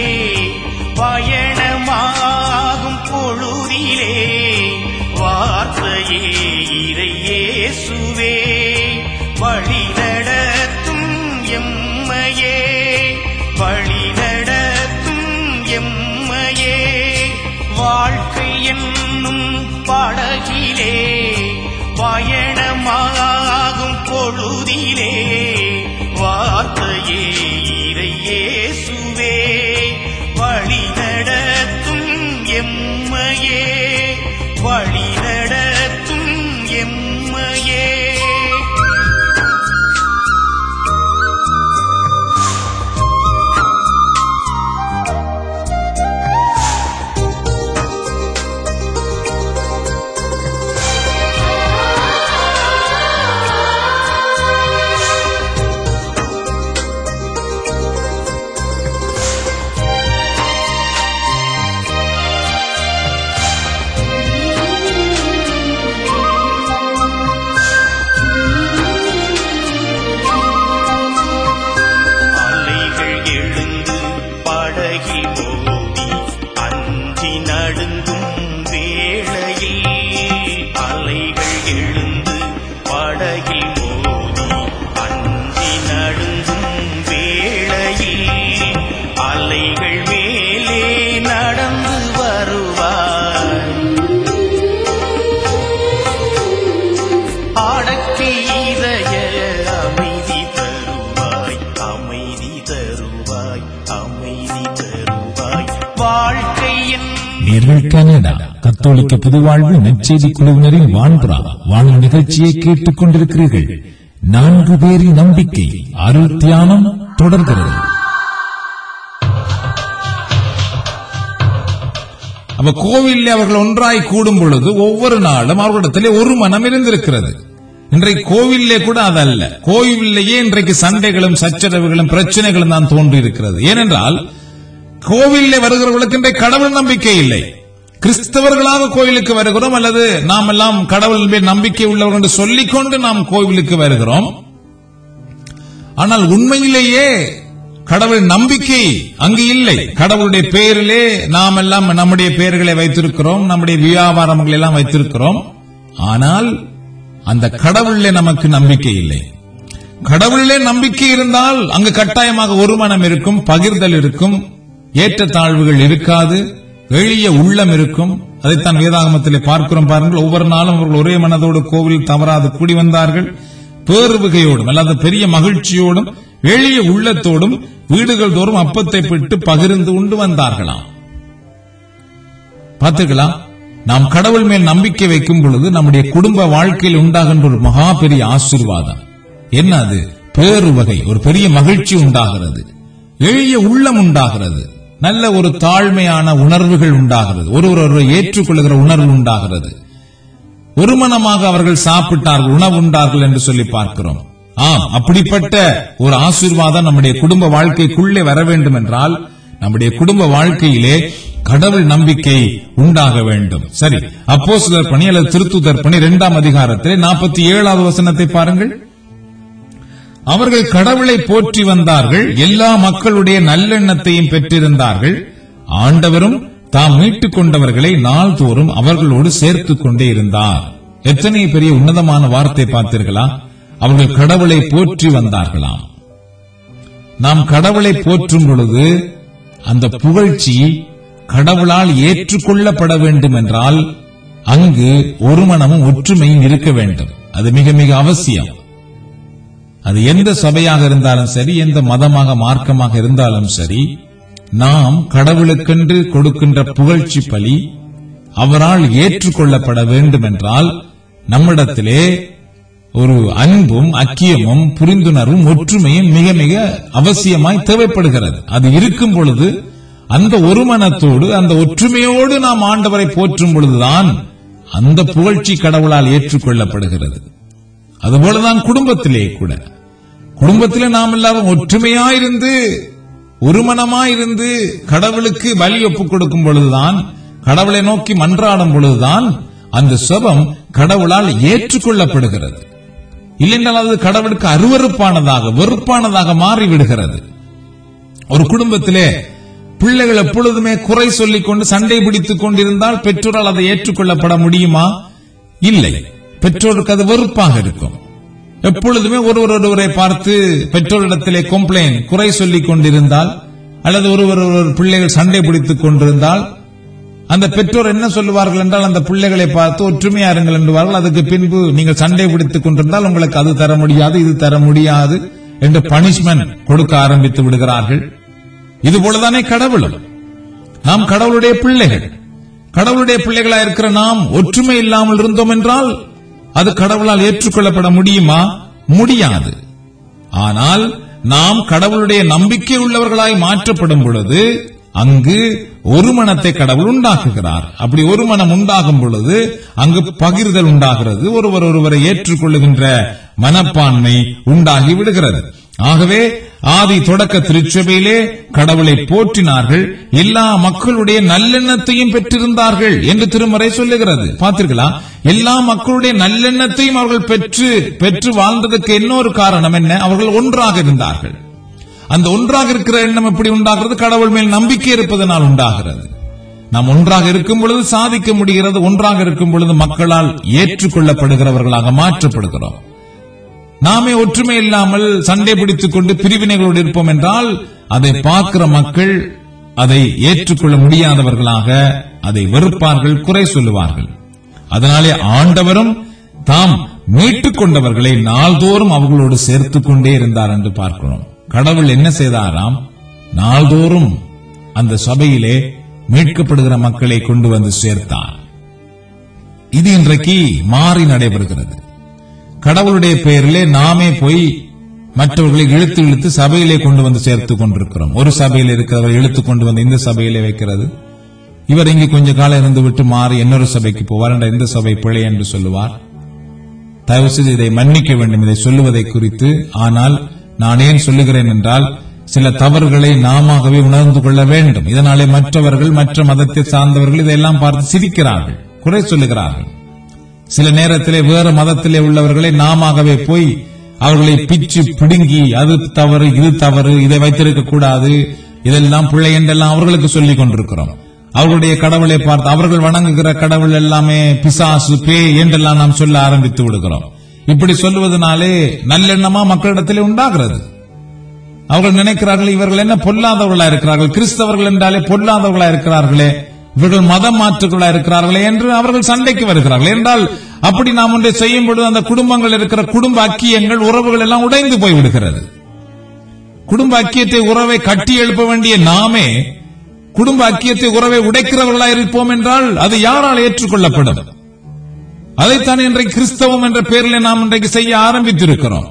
பயணமாகும் பொழுதிலே வார்த்தையே இறையேசுவே வழி நடத்தும் எம்மையே வழி நடத்தும் எம்மையே படகிலே பயணமாகும் பொழுதிலே வார்த்தையே இறையேசுவே வழி நடத்தும் எம்மையே வழி நடத்தும் எம்மையே அலைகள் எழுந்து படகில் மோதி அஞ்சி நடுங்கும் வேளையில் அலைகள் எழுந்து படகில் மோதி அஞ்சி நடுங்கும் வேளையில் அலைகள் மேலே நடந்து வருவார் அடக்கி இதய அமைதி தருவாய் அமைதி தருவாய் அமைதி தருவாய் வாழ்க்கை என் நேர்கள் கனடா கத்தோலிக்க புதுவாழ்வு நற்செய்தி குழுவினரின் வான்புறா வானொலி நிகழ்ச்சியை கேட்டுக் கொண்டிருக்கிறீர்கள் நான்கு பேரின் நம்பிக்கை அருள் தியானம் தொடர்கிறது அப்ப கோவிலில் அவர்கள் ஒன்றாய் கூடும் பொழுது ஒவ்வொரு நாளும் அவர்களிடத்திலே ஒரு மனம் இருந்திருக்கிறது இன்றைக்கு கோவிலே கூட அதல்ல கோவிலேயே இன்றைக்கு சண்டைகளும் சச்சரவுகளும் பிரச்சனைகளும் தான் தோன்றி இருக்கிறது ஏனென்றால் கோவிலே வருகிறவர்களுக்கு இன்றைக்கு கடவுள் நம்பிக்கை இல்லை கிறிஸ்தவர்களாக கோவிலுக்கு வருகிறோம் அல்லது நாம் எல்லாம் கடவுள் மேல் நம்பிக்கை உள்ளவர்கள் என்று சொல்லிக்கொண்டு நாம் கோவிலுக்கு வருகிறோம் ஆனால் உண்மையிலேயே கடவுள் நம்பிக்கை அங்கு இல்லை கடவுளுடைய பெயரிலே நாம் எல்லாம் நம்முடைய பெயர்களை வைத்திருக்கிறோம் நம்முடைய வியாபாரங்களை எல்லாம் வைத்திருக்கிறோம் ஆனால் அந்த கடவுளிலே நமக்கு நம்பிக்கை இல்லை கடவுளிலே நம்பிக்கை இருந்தால் அங்கு கட்டாயமாக ஒரு மனம் இருக்கும் பகிர்தல் இருக்கும் ஏற்றத்தாழ்வுகள் இருக்காது எளிய உள்ளம் இருக்கும் அதைத்தான் வேதாகமத்திலே பார்க்கிறோம் பாருங்கள் ஒவ்வொரு நாளும் அவர்கள் ஒரே மனதோடு கோவில் தவறாது கூடி வந்தார்கள் பேருவகையோடும் அல்லாத பெரிய மகிழ்ச்சியோடும் எளிய உள்ளத்தோடும் வீடுகள் தோறும் அப்பத்தை பிட்டு பகிர்ந்து உண்டு வந்தார்களாம் பார்த்தீர்களா நாம் கடவுள் மேல் நம்பிக்கை வைக்கும் பொழுது நம்முடைய குடும்ப வாழ்க்கையில் உண்டாகின்ற ஒரு மகா பெரிய ஆசீர்வாதம் என்ன அது பேருவகை ஒரு பெரிய மகிழ்ச்சி உண்டாகிறது எளிய உள்ளம் உண்டாகிறது நல்ல ஒரு தாழ்மையான உணர்வுகள் உண்டாகிறது ஒருவர் ஒருவரை ஏற்றுக்கொள்கிற உணர்வு உண்டாகிறது ஒருமனமாக அவர்கள் சாப்பிட்டார்கள் உணவு உண்டார்கள் என்று சொல்லி பார்க்கிறோம் ஆம் அப்படிப்பட்ட ஒரு ஆசீர்வாதம் நம்முடைய குடும்ப வாழ்க்கைக்குள்ளே வர வேண்டும் என்றால் நம்முடைய குடும்ப வாழ்க்கையிலே கடவுள் நம்பிக்கை உண்டாக வேண்டும் சரி அப்போ பணி அல்லது திருத்துதர் பணி இரண்டாம் அதிகாரத்திலே நாற்பத்தி ஏழாவது வசனத்தை பாருங்கள் அவர்கள் கடவுளை போற்றி வந்தார்கள் எல்லா மக்களுடைய நல்லெண்ணத்தையும் பெற்றிருந்தார்கள் ஆண்டவரும் தாம் மீட்டுக் கொண்டவர்களை நாள்தோறும் அவர்களோடு சேர்த்துக் கொண்டே இருந்தார் எத்தனை பெரிய உன்னதமான வார்த்தை பார்த்தீர்களா அவர்கள் கடவுளை போற்றி வந்தார்களாம் நாம் கடவுளை போற்றும் பொழுது அந்த புகழ்ச்சி கடவுளால் ஏற்றுக்கொள்ளப்பட வேண்டும் என்றால் அங்கு ஒரு மனமும் ஒற்றுமையும் இருக்க வேண்டும் அது மிக மிக அவசியம் அது எந்த சபையாக இருந்தாலும் சரி எந்த மதமாக மார்க்கமாக இருந்தாலும் சரி நாம் கடவுளுக்கென்று கொடுக்கின்ற புகழ்ச்சி பலி அவரால் ஏற்றுக்கொள்ளப்பட வேண்டும் என்றால் நம்மிடத்திலே ஒரு அன்பும் அக்கியமும் புரிந்துணர்வும் ஒற்றுமையும் மிக மிக அவசியமாய் தேவைப்படுகிறது அது இருக்கும் பொழுது அந்த ஒருமனத்தோடு அந்த ஒற்றுமையோடு நாம் ஆண்டவரை போற்றும் பொழுதுதான் அந்த புகழ்ச்சி கடவுளால் ஏற்றுக்கொள்ளப்படுகிறது அதுபோலதான் குடும்பத்திலே கூட குடும்பத்திலே நாம் எல்லாரும் ஒற்றுமையாயிருந்து ஒருமனமாயிருந்து கடவுளுக்கு பலி ஒப்புக் கொடுக்கும் பொழுதுதான் கடவுளை நோக்கி மன்றாடும் பொழுதுதான் அந்த செபம் கடவுளால் ஏற்றுக்கொள்ளப்படுகிறது இல்லைன்றால் அது கடவுளுக்கு அருவருப்பானதாக வெறுப்பானதாக மாறிவிடுகிறது ஒரு குடும்பத்திலே பிள்ளைகள் எப்பொழுதுமே குறை சொல்லிக் கொண்டு சண்டை பிடித்துக் கொண்டிருந்தால் பெற்றோரால் அதை ஏற்றுக்கொள்ளப்பட முடியுமா இல்லை பெற்றோருக்கு அது வெறுப்பாக இருக்கும் எப்பொழுதுமே ஒருவர் ஒருவரை பார்த்து பெற்றோரிடத்திலே கம்ப்ளைண்ட் குறை சொல்லிக் கொண்டிருந்தால் அல்லது ஒருவர் ஒருவர் பிள்ளைகள் சண்டை பிடித்துக் கொண்டிருந்தால் அந்த பெற்றோர் என்ன சொல்லுவார்கள் என்றால் அந்த பிள்ளைகளை பார்த்து ஒற்றுமையா இருங்கள் என்பார்கள் அதுக்கு பின்பு நீங்கள் சண்டை பிடித்துக் கொண்டிருந்தால் உங்களுக்கு அது தர முடியாது இது தர முடியாது என்று பனிஷ்மெண்ட் கொடுக்க ஆரம்பித்து விடுகிறார்கள் இது போலதானே கடவுளும் நாம் கடவுளுடைய பிள்ளைகள் கடவுளுடைய பிள்ளைகளா இருக்கிற நாம் ஒற்றுமை இல்லாமல் இருந்தோம் என்றால் அது கடவுளால் ஏற்றுக்கொள்ளப்பட முடியுமா முடியாது ஆனால் நாம் கடவுளுடைய நம்பிக்கை உள்ளவர்களாய் மாற்றப்படும் பொழுது அங்கு ஒரு மனத்தை கடவுள் உண்டாக்குகிறார் அப்படி ஒரு மனம் உண்டாகும் பொழுது அங்கு பகிர்தல் உண்டாகிறது ஒருவர் ஒருவரை ஏற்றுக்கொள்ளுகின்ற மனப்பான்மை உண்டாகி விடுகிறது ஆகவே ஆதி தொடக்க திருச்சபையிலே கடவுளை போற்றினார்கள் எல்லா மக்களுடைய நல்லெண்ணத்தையும் பெற்றிருந்தார்கள் என்று திருமறை சொல்லுகிறது பார்த்தீர்களா எல்லா மக்களுடைய நல்லெண்ணத்தையும் அவர்கள் பெற்று பெற்று வாழ்ந்ததுக்கு இன்னொரு காரணம் என்ன அவர்கள் ஒன்றாக இருந்தார்கள் அந்த ஒன்றாக இருக்கிற எண்ணம் எப்படி உண்டாகிறது கடவுள் மேல் நம்பிக்கை இருப்பதனால் உண்டாகிறது நாம் ஒன்றாக இருக்கும் பொழுது சாதிக்க முடிகிறது ஒன்றாக இருக்கும் பொழுது மக்களால் ஏற்றுக்கொள்ளப்படுகிறவர்களாக மாற்றப்படுகிறோம் நாமே ஒற்றுமை இல்லாமல் சண்டை பிடித்துக் கொண்டு பிரிவினைகளோடு இருப்போம் என்றால் அதை பார்க்கிற மக்கள் அதை ஏற்றுக்கொள்ள முடியாதவர்களாக அதை வெறுப்பார்கள் குறை சொல்லுவார்கள் அதனாலே ஆண்டவரும் தாம் மீட்டுக் கொண்டவர்களை நாள்தோறும் அவர்களோடு சேர்த்துக் கொண்டே இருந்தார் என்று பார்க்கிறோம் கடவுள் என்ன செய்தாராம் நாள்தோறும் அந்த சபையிலே மீட்கப்படுகிற மக்களை கொண்டு வந்து சேர்த்தார் இது இன்றைக்கு மாறி நடைபெறுகிறது கடவுளுடைய பெயரிலே நாமே போய் மற்றவர்களை இழுத்து இழுத்து சபையிலே கொண்டு வந்து சேர்த்துக் கொண்டிருக்கிறோம் ஒரு சபையில் இருக்கிறவர் இழுத்து கொண்டு வந்து இந்த சபையிலே வைக்கிறது இவர் இங்கு கொஞ்ச காலம் இருந்து விட்டு மாறி இன்னொரு சபைக்கு போவார் என்ற இந்த சபை பிழை என்று சொல்லுவார் தயவு செய்து இதை மன்னிக்க வேண்டும் இதை சொல்லுவதை குறித்து ஆனால் நான் ஏன் சொல்லுகிறேன் என்றால் சில தவறுகளை நாமவே உணர்ந்து கொள்ள வேண்டும் இதனாலே மற்றவர்கள் மற்ற மதத்தை சார்ந்தவர்கள் இதையெல்லாம் பார்த்து சிரிக்கிறார்கள் குறை சொல்லுகிறார்கள் சில நேரத்திலே வேறு மதத்திலே உள்ளவர்களை நாமவே போய் அவர்களை பிச்சு பிடுங்கி அது தவறு இது தவறு இதை வைத்திருக்க கூடாது இதெல்லாம் பிள்ளை என்றெல்லாம் அவர்களுக்கு சொல்லிக் கொண்டிருக்கிறோம் அவர்களுடைய கடவுளை பார்த்து அவர்கள் வணங்குகிற கடவுள் எல்லாமே பிசாசு பே என்றெல்லாம் நாம் சொல்ல ஆரம்பித்து விடுகிறோம் இப்படி சொல்லுவதனாலே நல்லெண்ணமா மக்களிடத்திலே உண்டாகிறது அவர்கள் நினைக்கிறார்கள் இவர்கள் என்ன பொல்லாதவர்களா இருக்கிறார்கள் கிறிஸ்தவர்கள் என்றாலே பொல்லாதவர்களா இருக்கிறார்களே இவர்கள் மதம் மாற்றுகளா இருக்கிறார்களே என்று அவர்கள் சண்டைக்கு வருகிறார்கள் என்றால் அப்படி நாம் ஒன்றை செய்யும் பொழுது அந்த குடும்பங்கள் இருக்கிற குடும்ப அக்கியங்கள் உறவுகள் எல்லாம் உடைந்து போய் விடுகிறது குடும்ப அக்கியத்தை உறவை கட்டி எழுப்ப வேண்டிய நாமே குடும்ப அக்கியத்தை உறவை உடைக்கிறவர்களா இருப்போம் என்றால் அது யாரால் ஏற்றுக்கொள்ளப்படும் அதைத்தான் இன்றைக்கு கிறிஸ்தவம் என்ற பெயரில் நாம் இன்றைக்கு செய்ய ஆரம்பித்திருக்கிறோம்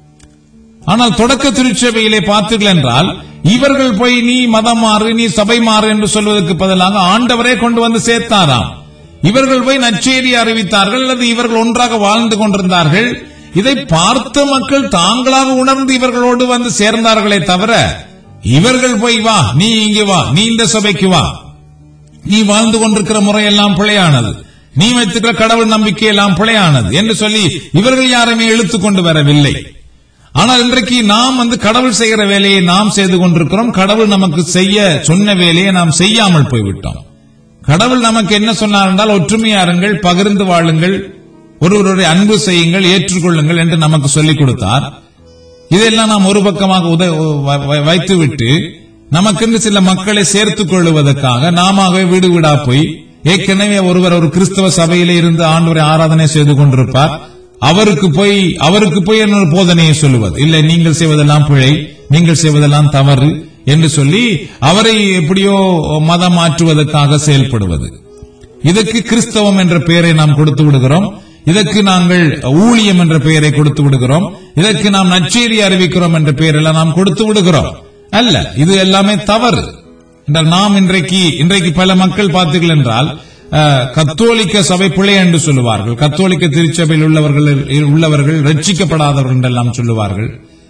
ஆனால் தொடக்க திருச்சபையிலே பார்த்தீர்கள் என்றால் இவர்கள் போய் நீ மதம் மாறு நீ சபை மாறு என்று சொல்வதற்கு பதிலாக ஆண்டவரே கொண்டு வந்து சேர்த்தாராம் இவர்கள் போய் நற்செய்தி அறிவித்தார்கள் அல்லது இவர்கள் ஒன்றாக வாழ்ந்து கொண்டிருந்தார்கள் இதை பார்த்த மக்கள் தாங்களாக உணர்ந்து இவர்களோடு வந்து சேர்ந்தார்களே தவிர இவர்கள் போய் வா நீ இங்கு வா நீ இந்த சபைக்கு வா நீ வாழ்ந்து கொண்டிருக்கிற முறையெல்லாம் பிழையானது நீ வைத்துக்கிற கடவுள் நம்பிக்கை எல்லாம் பிழையானது என்று சொல்லி இவர்கள் யாருமே இழுத்துக் கொண்டு வரவில்லை ஆனால் இன்றைக்கு நாம் வந்து கடவுள் செய்கிற வேலையை நாம் செய்து கொண்டிருக்கிறோம் கடவுள் நமக்கு செய்ய சொன்ன வேலையை நாம் செய்யாமல் போய்விட்டோம் கடவுள் நமக்கு என்ன சொன்னார் என்றால் ஒற்றுமையாருங்கள் பகிர்ந்து வாழுங்கள் ஒருவருடைய அன்பு செய்யுங்கள் ஏற்றுக்கொள்ளுங்கள் என்று நமக்கு சொல்லிக் கொடுத்தார் இதெல்லாம் நாம் ஒரு பக்கமாக உத- வ- வ- வைத்துவிட்டு நமக்கென்று சில மக்களை சேர்த்துக் கொள்வதற்காக நாமவே வீடு வீடா போய் ஏற்கனவே ஒருவர் ஒரு கிறிஸ்தவ சபையிலே இருந்து ஆண்டவரை ஆராதனை செய்து கொண்டிருப்பார் அவருக்கு போய் அவருக்கு போய் என்னொரு போதனையை சொல்லுவது இல்லை நீங்கள் செய்வதெல்லாம் பிழை நீங்கள் செய்வதெல்லாம் தவறு என்று சொல்லி அவரை எப்படியோ மதம் மாற்றுவதற்காக செயல்படுவது இதற்கு கிறிஸ்தவம் என்ற பெயரை நாம் கொடுத்து விடுகிறோம் இதற்கு நாங்கள் ஊழியம் என்ற பெயரை கொடுத்து விடுகிறோம் இதற்கு நாம் நற்செய்தி அறிவிக்கிறோம் என்ற பெயரெல்லாம் நாம் கொடுத்து விடுகிறோம் அல்ல இது எல்லாமே தவறு என்றால் நாம் இன்றைக்கு இன்றைக்கு பல மக்கள் பார்த்தீர்கள் என்றால் அஹ், கத்தோலிக்க சபை பிழை என்று சொல்லுவார்கள் கத்தோலிக்க திருச்சபையில் உள்ளவர்கள் உள்ளவர்கள் ரட்சிக்கப்படாதவர்கள் என்றெல்லாம் சொல்லுவார்கள்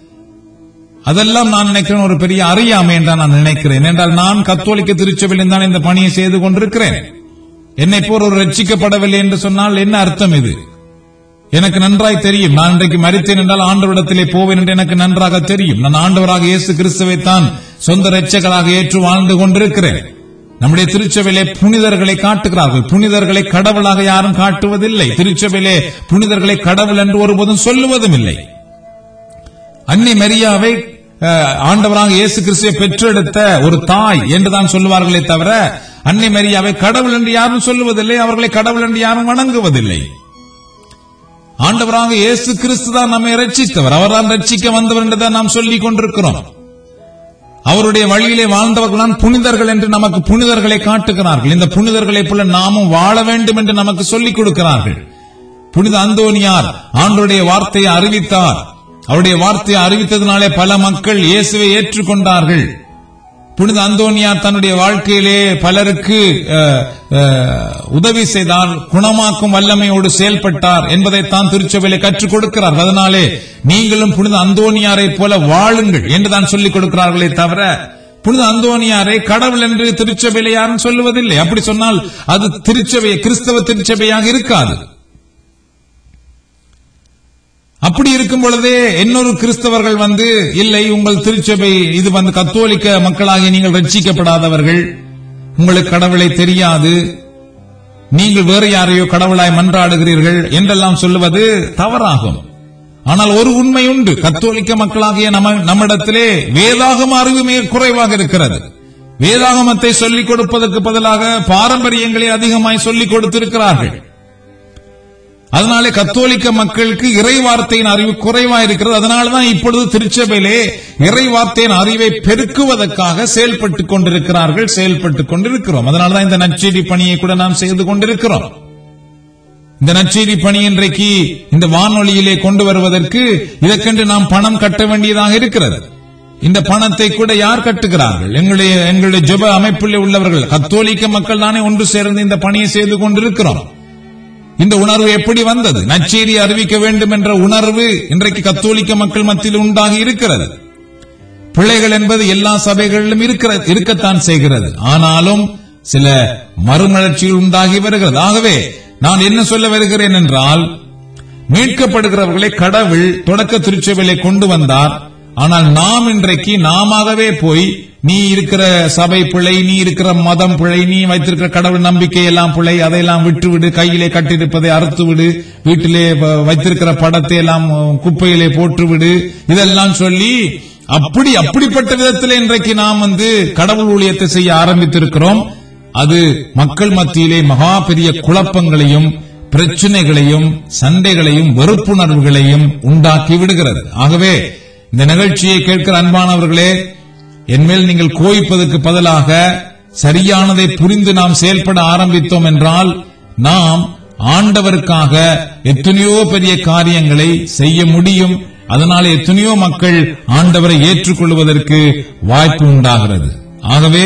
அதெல்லாம் நான் நினைக்கிறேன் ஒரு பெரிய அறியாமை என்று நான் நினைக்கிறேன் என்றால் நான் கத்தோலிக்க திருச்சபையில் தான் இந்த பணியை செய்து கொண்டிருக்கிறேன் என்னை போர் ஒரு ரட்சிக்கப்படவில்லை என்று சொன்னால் என்ன அர்த்தம் இது எனக்கு நன்றாய் தெரியும் நான் இன்றைக்கு மறித்தேன் என்றால் ஆண்டவரிடத்திலே போவேன் என்று எனக்கு நன்றாக தெரியும் நான் ஆண்டவராக இயேசு கிறிஸ்துவை தான் சொந்த இரட்சகராக ஏற்று வாழ்ந்து கொண்டிருக்கிறேன் நம்முடைய திருச்சபையிலே புனிதர்களை காட்டுகிறார்கள் புனிதர்களை கடவுளாக யாரும் காட்டுவதில்லை திருச்சபையிலே புனிதர்களை கடவுள் என்று ஒருபோதும் சொல்லுவதும் இல்லை அன்னை மரியாவை அஹ், ஆண்டவராக இயேசு கிறிஸ்துவை பெற்றெடுத்த ஒரு தாய் என்றுதான் சொல்லுவார்களே தவிர அன்னை மரியாவை கடவுள் என்று யாரும் சொல்லுவதில்லை அவர்களை கடவுள் என்று யாரும் வணங்குவதில்லை ஆண்டவராக இயேசு கிறிஸ்து தான் நம்மை ரட்சித்தவர் அவர்தான் ரட்சிக்க வந்தவர் என்றுதான் நாம் சொல்லிக் கொண்டிருக்கிறோம் அவருடைய வழியிலே வாழ்ந்தவர்கள் தான் புனிதர்கள் என்று நமக்கு புனிதர்களை காட்டுகிறார்கள் இந்த புனிதர்களைப் போல நாமும் வாழ வேண்டும் என்று நமக்கு சொல்லிக் கொடுக்கிறார்கள் புனித அந்தோனியார் ஆண்டவருடைய வார்த்தையை அறிவித்தார் அவருடைய வார்த்தையை அறிவித்ததினாலே பல மக்கள் இயேசுவை ஏற்றுக்கொண்டார்கள் புனித அந்தோனியார் தன்னுடைய வாழ்க்கையிலே பலருக்கு அஹ், அஹ், உதவி செய்தார் குணமாக்கும் வல்லமையோடு செயல்பட்டார் என்பதைத்தான் திருச்சபையிலே கற்றுக் கொடுக்கிறார் அதனாலே நீங்களும் புனித அந்தோனியாரை போல வாழுங்கள் என்றுதான் சொல்லிக் கொடுக்கிறார்களே தவிர புனித அந்தோனியாரை கடவுள் என்று திருச்சபையிலே யாரும் சொல்லுவதில்லை அப்படி சொன்னால் அது திருச்சபை கிறிஸ்தவ திருச்சபையாக இருக்காது அப்படி இருக்கும் பொழுதே இன்னொரு கிறிஸ்தவர்கள் வந்து இல்லை உங்கள் திருச்சபை இது வந்து கத்தோலிக்க மக்களாகிய நீங்கள் ரட்சிக்கப்படாதவர்கள் உங்களுக்கு கடவுளை தெரியாது நீங்கள் வேறு யாரையோ கடவுளாய் மன்றாடுகிறீர்கள் என்றெல்லாம் சொல்லுவது தவறாகும் ஆனால் ஒரு உண்மை உண்டு கத்தோலிக்க மக்களாகிய நம்ம நம்மிடத்திலே வேதாகம அறிவு மிக குறைவாக இருக்கிறது வேதாகமத்தை சொல்லிக் கொடுப்பதற்கு பதிலாக பாரம்பரியங்களை அதிகமாய் சொல்லிக் கொடுத்திருக்கிறார்கள் அதனாலே கத்தோலிக்க மக்களுக்கு இறை வார்த்தையின் அறிவு குறைவா இருக்கிறது அதனாலதான் இப்பொழுது திருச்சபையிலே இறை வார்த்தையின் அறிவை பெருக்குவதற்காக செயல்பட்டுக் கொண்டிருக்கிறார்கள் செயல்பட்டுக் கொண்டிருக்கிறோம் அதனாலதான் இந்த நற்செய்தி பணியை கூட நாம் செய்து கொண்டிருக்கிறோம் இந்த நற்செய்தி பணி இன்றைக்கு இந்த வானொலியிலே கொண்டு வருவதற்கு இதற்கென்று நாம் பணம் கட்ட வேண்டியதாக இருக்கிறது இந்த பணத்தை கூட யார் கட்டுகிறார்கள் எங்களுடைய எங்களுடைய ஜெப அமைப்பில் உள்ளவர்கள் கத்தோலிக்க மக்கள் தானே ஒன்று சேர்ந்து இந்த பணியை செய்து கொண்டிருக்கிறோம் இந்த உணர்வு எப்படி வந்தது நச்சேரி அறிவிக்க வேண்டும் என்ற உணர்வு இன்றைக்கு கத்தோலிக்க மக்கள் மத்தியில் உண்டாகி இருக்கிறது பிள்ளைகள் என்பது எல்லா சபைகளிலும் இருக்கிற இருக்கத்தான் செய்கிறது ஆனாலும் சில மறுமலர்ச்சிகள் உண்டாகி வருகிறது ஆகவே நான் என்ன சொல்ல வருகிறேன் என்றால் மீட்கப்படுகிறவர்களை கடவுள் தொடக்க திருச்சபையிலே கொண்டு வந்தார் ஆனால் நாம் இன்றைக்கு நாமவே போய் நீ இருக்கிற சபை பிழை நீ இருக்கிற மதம் பிழை நீ வைத்திருக்கிற கடவுள் நம்பிக்கை எல்லாம் பிழை அதையெல்லாம் விட்டுவிடு கையிலே கட்டியிருப்பதை அறுத்து விடு வீட்டிலே வ- வைத்திருக்கிற படத்தை எல்லாம் அஹ், குப்பையிலே போட்டுவிடு இதெல்லாம் சொல்லி அப்படி அப்படிப்பட்ட விதத்திலே இன்றைக்கு நாம் வந்து கடவுள் ஊழியத்தை செய்ய ஆரம்பித்திருக்கிறோம் அது மக்கள் மத்தியிலே மகா பெரிய குழப்பங்களையும் பிரச்சனைகளையும் சண்டைகளையும் வெறுப்புணர்வுகளையும் உண்டாக்கி விடுகிறது ஆகவே இந்த நிகழ்ச்சியை கேட்கிற அன்பானவர்களே என்மேல் நீங்கள் கோயிப்பதற்கு பதிலாக சரியானதை புரிந்து நாம் செயல்பட ஆரம்பித்தோம் என்றால் நாம் ஆண்டவருக்காக எத்தனையோ பெரிய காரியங்களை செய்ய முடியும் அதனால எத்தனையோ மக்கள் ஆண்டவரை ஏற்றுக்கொள்வதற்கு வாய்ப்பு உண்டாகிறது ஆகவே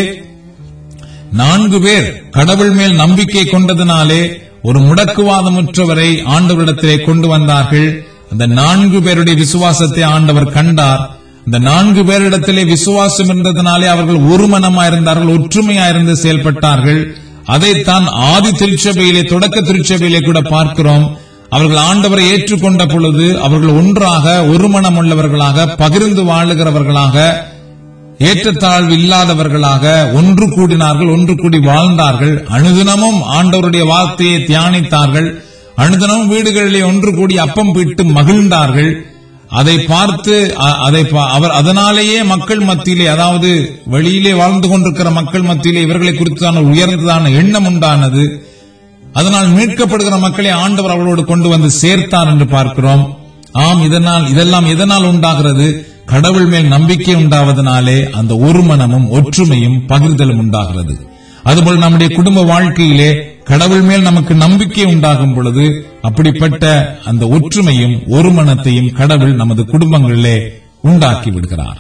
நான்கு பேர் கடவுள் மேல் நம்பிக்கை கொண்டதினாலே ஒரு முடக்குவாதமுற்றவரை ஆண்டவரிடத்திலே கொண்டு வந்தார்கள் அந்த நான்கு பேருடைய விசுவாசத்தை ஆண்டவர் கண்டார் அந்த நான்கு பேரிடத்திலே விசுவாசம் இருந்ததினாலே அவர்கள் ஒரு மனமாயிருந்தார்கள் ஒற்றுமையாயிருந்து செயல்பட்டார்கள் அதைத்தான் ஆதி திருச்சபையிலே தொடக்க திருச்சபையிலே கூட பார்க்கிறோம் அவர்கள் ஆண்டவரை ஏற்றுக்கொண்ட பொழுது அவர்கள் ஒன்றாக ஒரு மனம் உள்ளவர்களாக பகிர்ந்து வாழுகிறவர்களாக ஏற்றத்தாழ்வு இல்லாதவர்களாக ஒன்று கூடினார்கள் ஒன்று கூடி வாழ்ந்தார்கள் அனுதினமும் ஆண்டவருடைய வார்த்தையை தியானித்தார்கள் அனுதினமும் வீடுகளிலே ஒன்று கூடி அப்பம் பிட்டு மகிழ்ந்தார்கள் அதை பார்த்து அ- அதை பா- அவர் அதனாலேயே மக்கள் மத்தியிலே அதாவது வெளியிலே வாழ்ந்து கொண்டிருக்கிற மக்கள் மத்தியிலே இவர்களை குறித்தான உயர்ந்ததான எண்ணம் உண்டானது அதனால் மீட்கப்படுகிற மக்களை ஆண்டவர் அவர்களோடு கொண்டு வந்து சேர்த்தார் என்று பார்க்கிறோம் ஆம் இதனால் இதெல்லாம் எதனால் உண்டாகிறது கடவுள் மேல் நம்பிக்கை உண்டாவதனாலே அந்த ஒரு மனமும் ஒற்றுமையும் பகிர்தலும் உண்டாகிறது அதுபோல் நம்முடைய குடும்ப வாழ்க்கையிலே கடவுள் மேல் நமக்கு நம்பிக்கை உண்டாகும் பொழுது அப்படிப்பட்ட அந்த ஒற்றுமையும் ஒரு மனத்தையும் கடவுள் நமது குடும்பங்களிலே உண்டாக்கி விடுகிறார்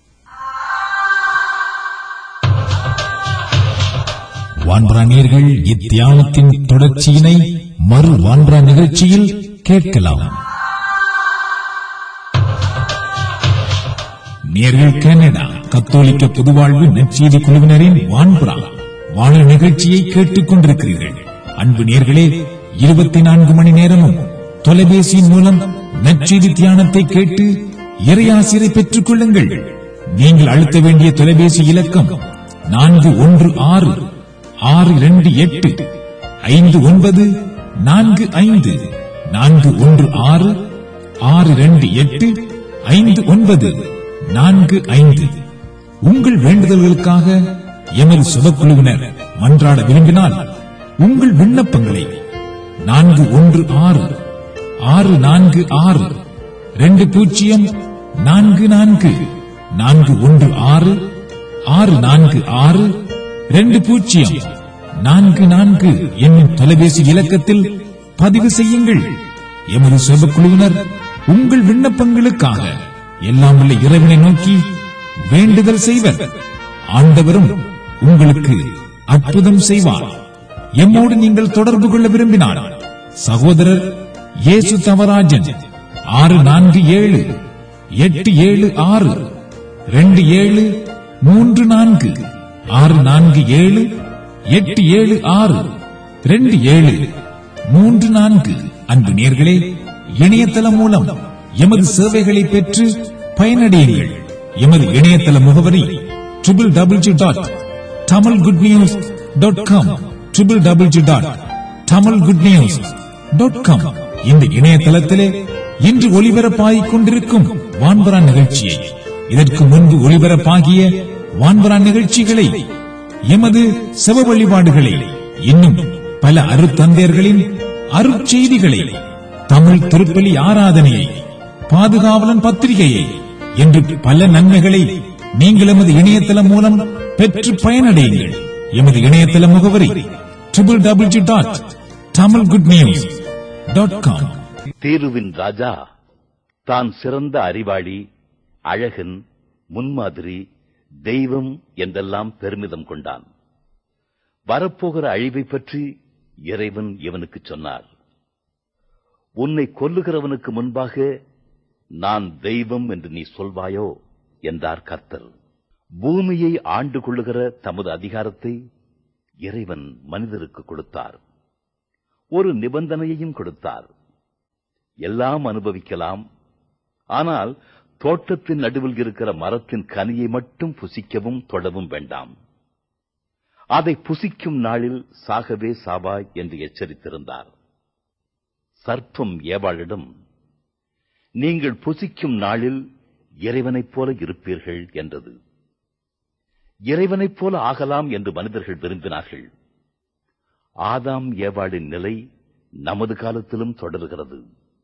வான்பராணியர்கள் இத்தியானத்தின் தொடர்ச்சியினை மறு வான்பரா நிகழ்ச்சியில் கேட்கலாம் நேர்கள் கனடா கத்தோலிக்க பொதுவாழ்வு நற்செய்தி குழுவினரின் வான்புறா வான நிகழ்ச்சியை கேட்டுக் கொண்டிருக்கிறீர்கள் அன்பு நேர்களே இருபத்தி நான்கு மணி நேரமும் தொலைபேசியின் மூலம் நற்செய்தி தியானத்தை கேட்டு இறையாசிரை பெற்றுக் கொள்ளுங்கள் நீங்கள் அழுத்த வேண்டிய தொலைபேசி இலக்கம் நான்கு ஒன்று ஆறு ஆறு இரண்டு எட்டு ஐந்து ஒன்பது நான்கு ஐந்து நான்கு ஒன்று ஆறு ஆறு இரண்டு எட்டு ஐந்து ஒன்பது நான்கு ஐந்து உங்கள் வேண்டுதல்களுக்காக எமது சுபக்குழுவினர் மன்றாட விரும்பினால் உங்கள் விண்ணப்பங்களை நான்கு ஒன்று ஆறு ஆறு நான்கு ஆறு ரெண்டு பூஜ்ஜியம் நான்கு நான்கு நான்கு ஒன்று ஆறு ஆறு நான்கு ஆறு ரெண்டு பூஜ்ஜியம் நான்கு நான்கு என்னும் தொலைபேசி இலக்கத்தில் பதிவு செய்யுங்கள் எமது சுபக்குழுவினர் உங்கள் விண்ணப்பங்களுக்காக எல்லாம் உள்ள இறைவனை நோக்கி வேண்டுதல் செய்வர் ஆண்டவரும் உங்களுக்கு அற்புதம் செய்வார் எம்மோடு நீங்கள் தொடர்பு கொள்ள விரும்பினால் சகோதரர் இயேசு தவராஜன் ஆறு நான்கு ஏழு எட்டு ஏழு ஆறு ரெண்டு ஏழு மூன்று நான்கு ஆறு நான்கு ஏழு எட்டு ஏழு ஆறு ரெண்டு ஏழு மூன்று நான்கு அன்பு நேர்களே இணையதளம் மூலம் எமது சேவைகளை பெற்று பயனடையுங்கள் எமது இணையதள முகவரி triple W dot Tamil good news dot com triple W dot Tamil good news dot com இந்த இணையதளத்திலே இன்று ஒளிபரப்பாகிக் கொண்டிருக்கும் வான்பரா நிகழ்ச்சியை இதற்கு முன்பு ஒளிபரப்பாகிய வான்பரா நிகழ்ச்சிகளை எமது செவ வழிபாடுகளை இன்னும் பல அருத்தந்தையர்களின் அருட்செய்திகளை தமிழ் திருப்பலி ஆராதனையை பாதுகாவலன் பத்திரிகையை என்று பல நன்மைகளை நீங்கள் எமது இணையதளம் மூலம் பெற்று பயனடையுங்கள் எமது இணையதள முகவரி triple W dot Tamil good news dot com தீருவின் ராஜா தான் சிறந்த அறிவாளி அழகன் முன்மாதிரி தெய்வம் என்றெல்லாம் பெருமிதம் கொண்டான் வரப்போகிற அழிவை பற்றி இறைவன் இவனுக்கு சொன்னார் உன்னை கொல்லுகிறவனுக்கு முன்பாக நான் தெய்வம் என்று நீ சொல்வாயோ என்றார் கர்த்தர் பூமியை ஆண்டு கொள்ளுகிற தமது அதிகாரத்தை இறைவன் மனிதருக்கு கொடுத்தார் ஒரு நிபந்தனையையும் கொடுத்தார் எல்லாம் அனுபவிக்கலாம் ஆனால் தோட்டத்தின் நடுவில் இருக்கிற மரத்தின் கனியை மட்டும் புசிக்கவும் தொடவும் வேண்டாம் அதை புசிக்கும் நாளில் சாகவே சாவாய் என்று எச்சரித்திருந்தார் சர்ப்பம் ஏவாளிடம் நீங்கள் புசிக்கும் நாளில் இறைவனைப் போல இருப்பீர்கள் என்றது இறைவனைப் போல ஆகலாம் என்று மனிதர்கள் விரும்பினார்கள் ஆதாம் ஏவாளின் நிலை நமது காலத்திலும் தொடர்கிறது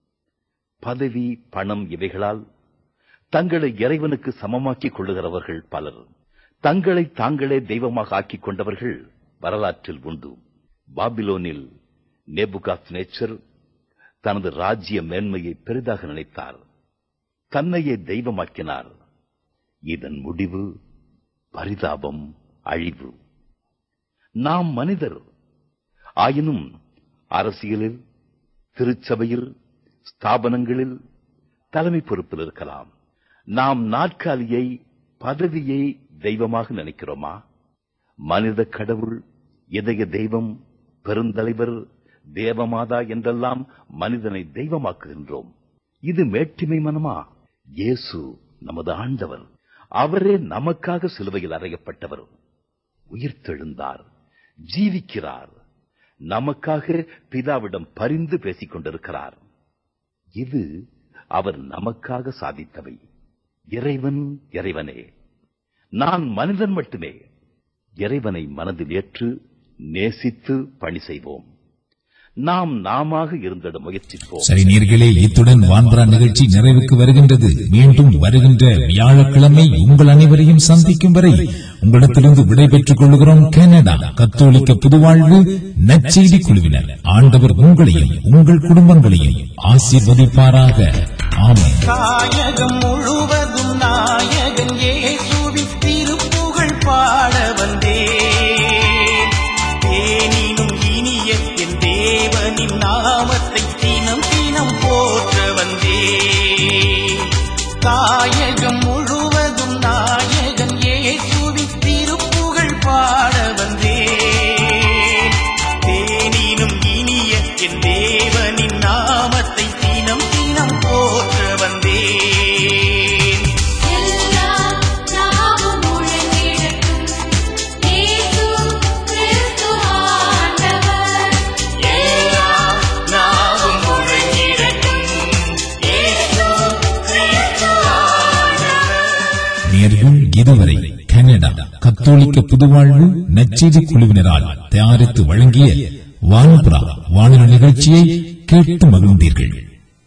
பதவி பணம் இவைகளால் தங்களை இறைவனுக்கு சமமாக்கிக் கொள்ளுகிறவர்கள் பலர் தங்களை தாங்களே தெய்வமாக ஆக்கிக் கொண்டவர்கள் வரலாற்றில் உண்டு பாபிலோனில் நேபுகாத் நேச்சர் தனது ராஜ்ய மேன்மையை பெரிதாக நினைத்தார் தன்னையே தெய்வமாக்கினார் இதன் முடிவு பரிதாபம் அழிவு நாம் மனிதர் ஆயினும் அரசியலில் திருச்சபையில் ஸ்தாபனங்களில் தலைமை பொறுப்பில் இருக்கலாம் நாம் நாற்காலியை பதவியை தெய்வமாக நினைக்கிறோமா மனித கடவுள் இதய தெய்வம் பெருந்தலைவர் தேவமாதா என்றெல்லாம் மனிதனை தெய்வமாக்குகின்றோம் இது மேட்டிமை மனமா இயேசு நமது ஆண்டவர் அவரே நமக்காக சிலுவையில் அறையப்பட்டவர் உயிர்த்தெழுந்தார் ஜீவிக்கிறார் நமக்காக பிதாவிடம் பரிந்து பேசிக் கொண்டிருக்கிறார் இது அவர் நமக்காக சாதித்தவை இறைவன் இறைவனே நான் மனிதன் மட்டுமே இறைவனை மனதில் ஏற்று நேசித்து பணி செய்வோம் நாம் நாமாக இருந்திட முயற்சிப்போம் சரி நீர்களே இத்துடன் வான்பரா நிகழ்ச்சி நிறைவுக்கு வருகின்றது மீண்டும் வருகின்ற வியாழக்கிழமை உங்கள் அனைவரையும் சந்திக்கும் வரை உங்களிடத்திலிருந்து விடைபெற்றுக் கொள்கிறோம் கனடா கத்தோலிக்க புதுவாழ்வு நற்செய்தி குழுவினர் ஆண்டவர் உங்களையும் உங்கள் குடும்பங்களையும் ஆசீர்வதிப்பாராக ஆமென் தாயகம் முழுவதும் நாயகன் இயேசுவின் திருப்புகழ் பாட வந்தேன் தேனினும் இனிய என் தேவனின் நாமத்தை தினம் தினம் போற்ற வந்தேன் தாயகம் முழுவதும் நாயகன் இயேசுவின் திருப்புகழ் பாட வந்தேன் தேனினும் இனிய என் தேவனின் நாமத்தை தினம் தினம் போற்ற வந்தேன் எல்லா நாவும் முழங்கிடட்டும் இயேசு கிறிஸ்து ஆண்டவர் எல்லா நாவும் முழங்கிடட்டும் இயேசு கிறிஸ்து ஆண்டவர் நேர்கள் இதுவரை கனடா கனடா கத்தோலிக்க புதுவாழ்வு நச்செய்தி குழுவினரால் தயாரித்து வழங்கிய வான்புறா வானொலி நிகழ்ச்சியை கேட்டு மகிழ்ந்தீர்கள்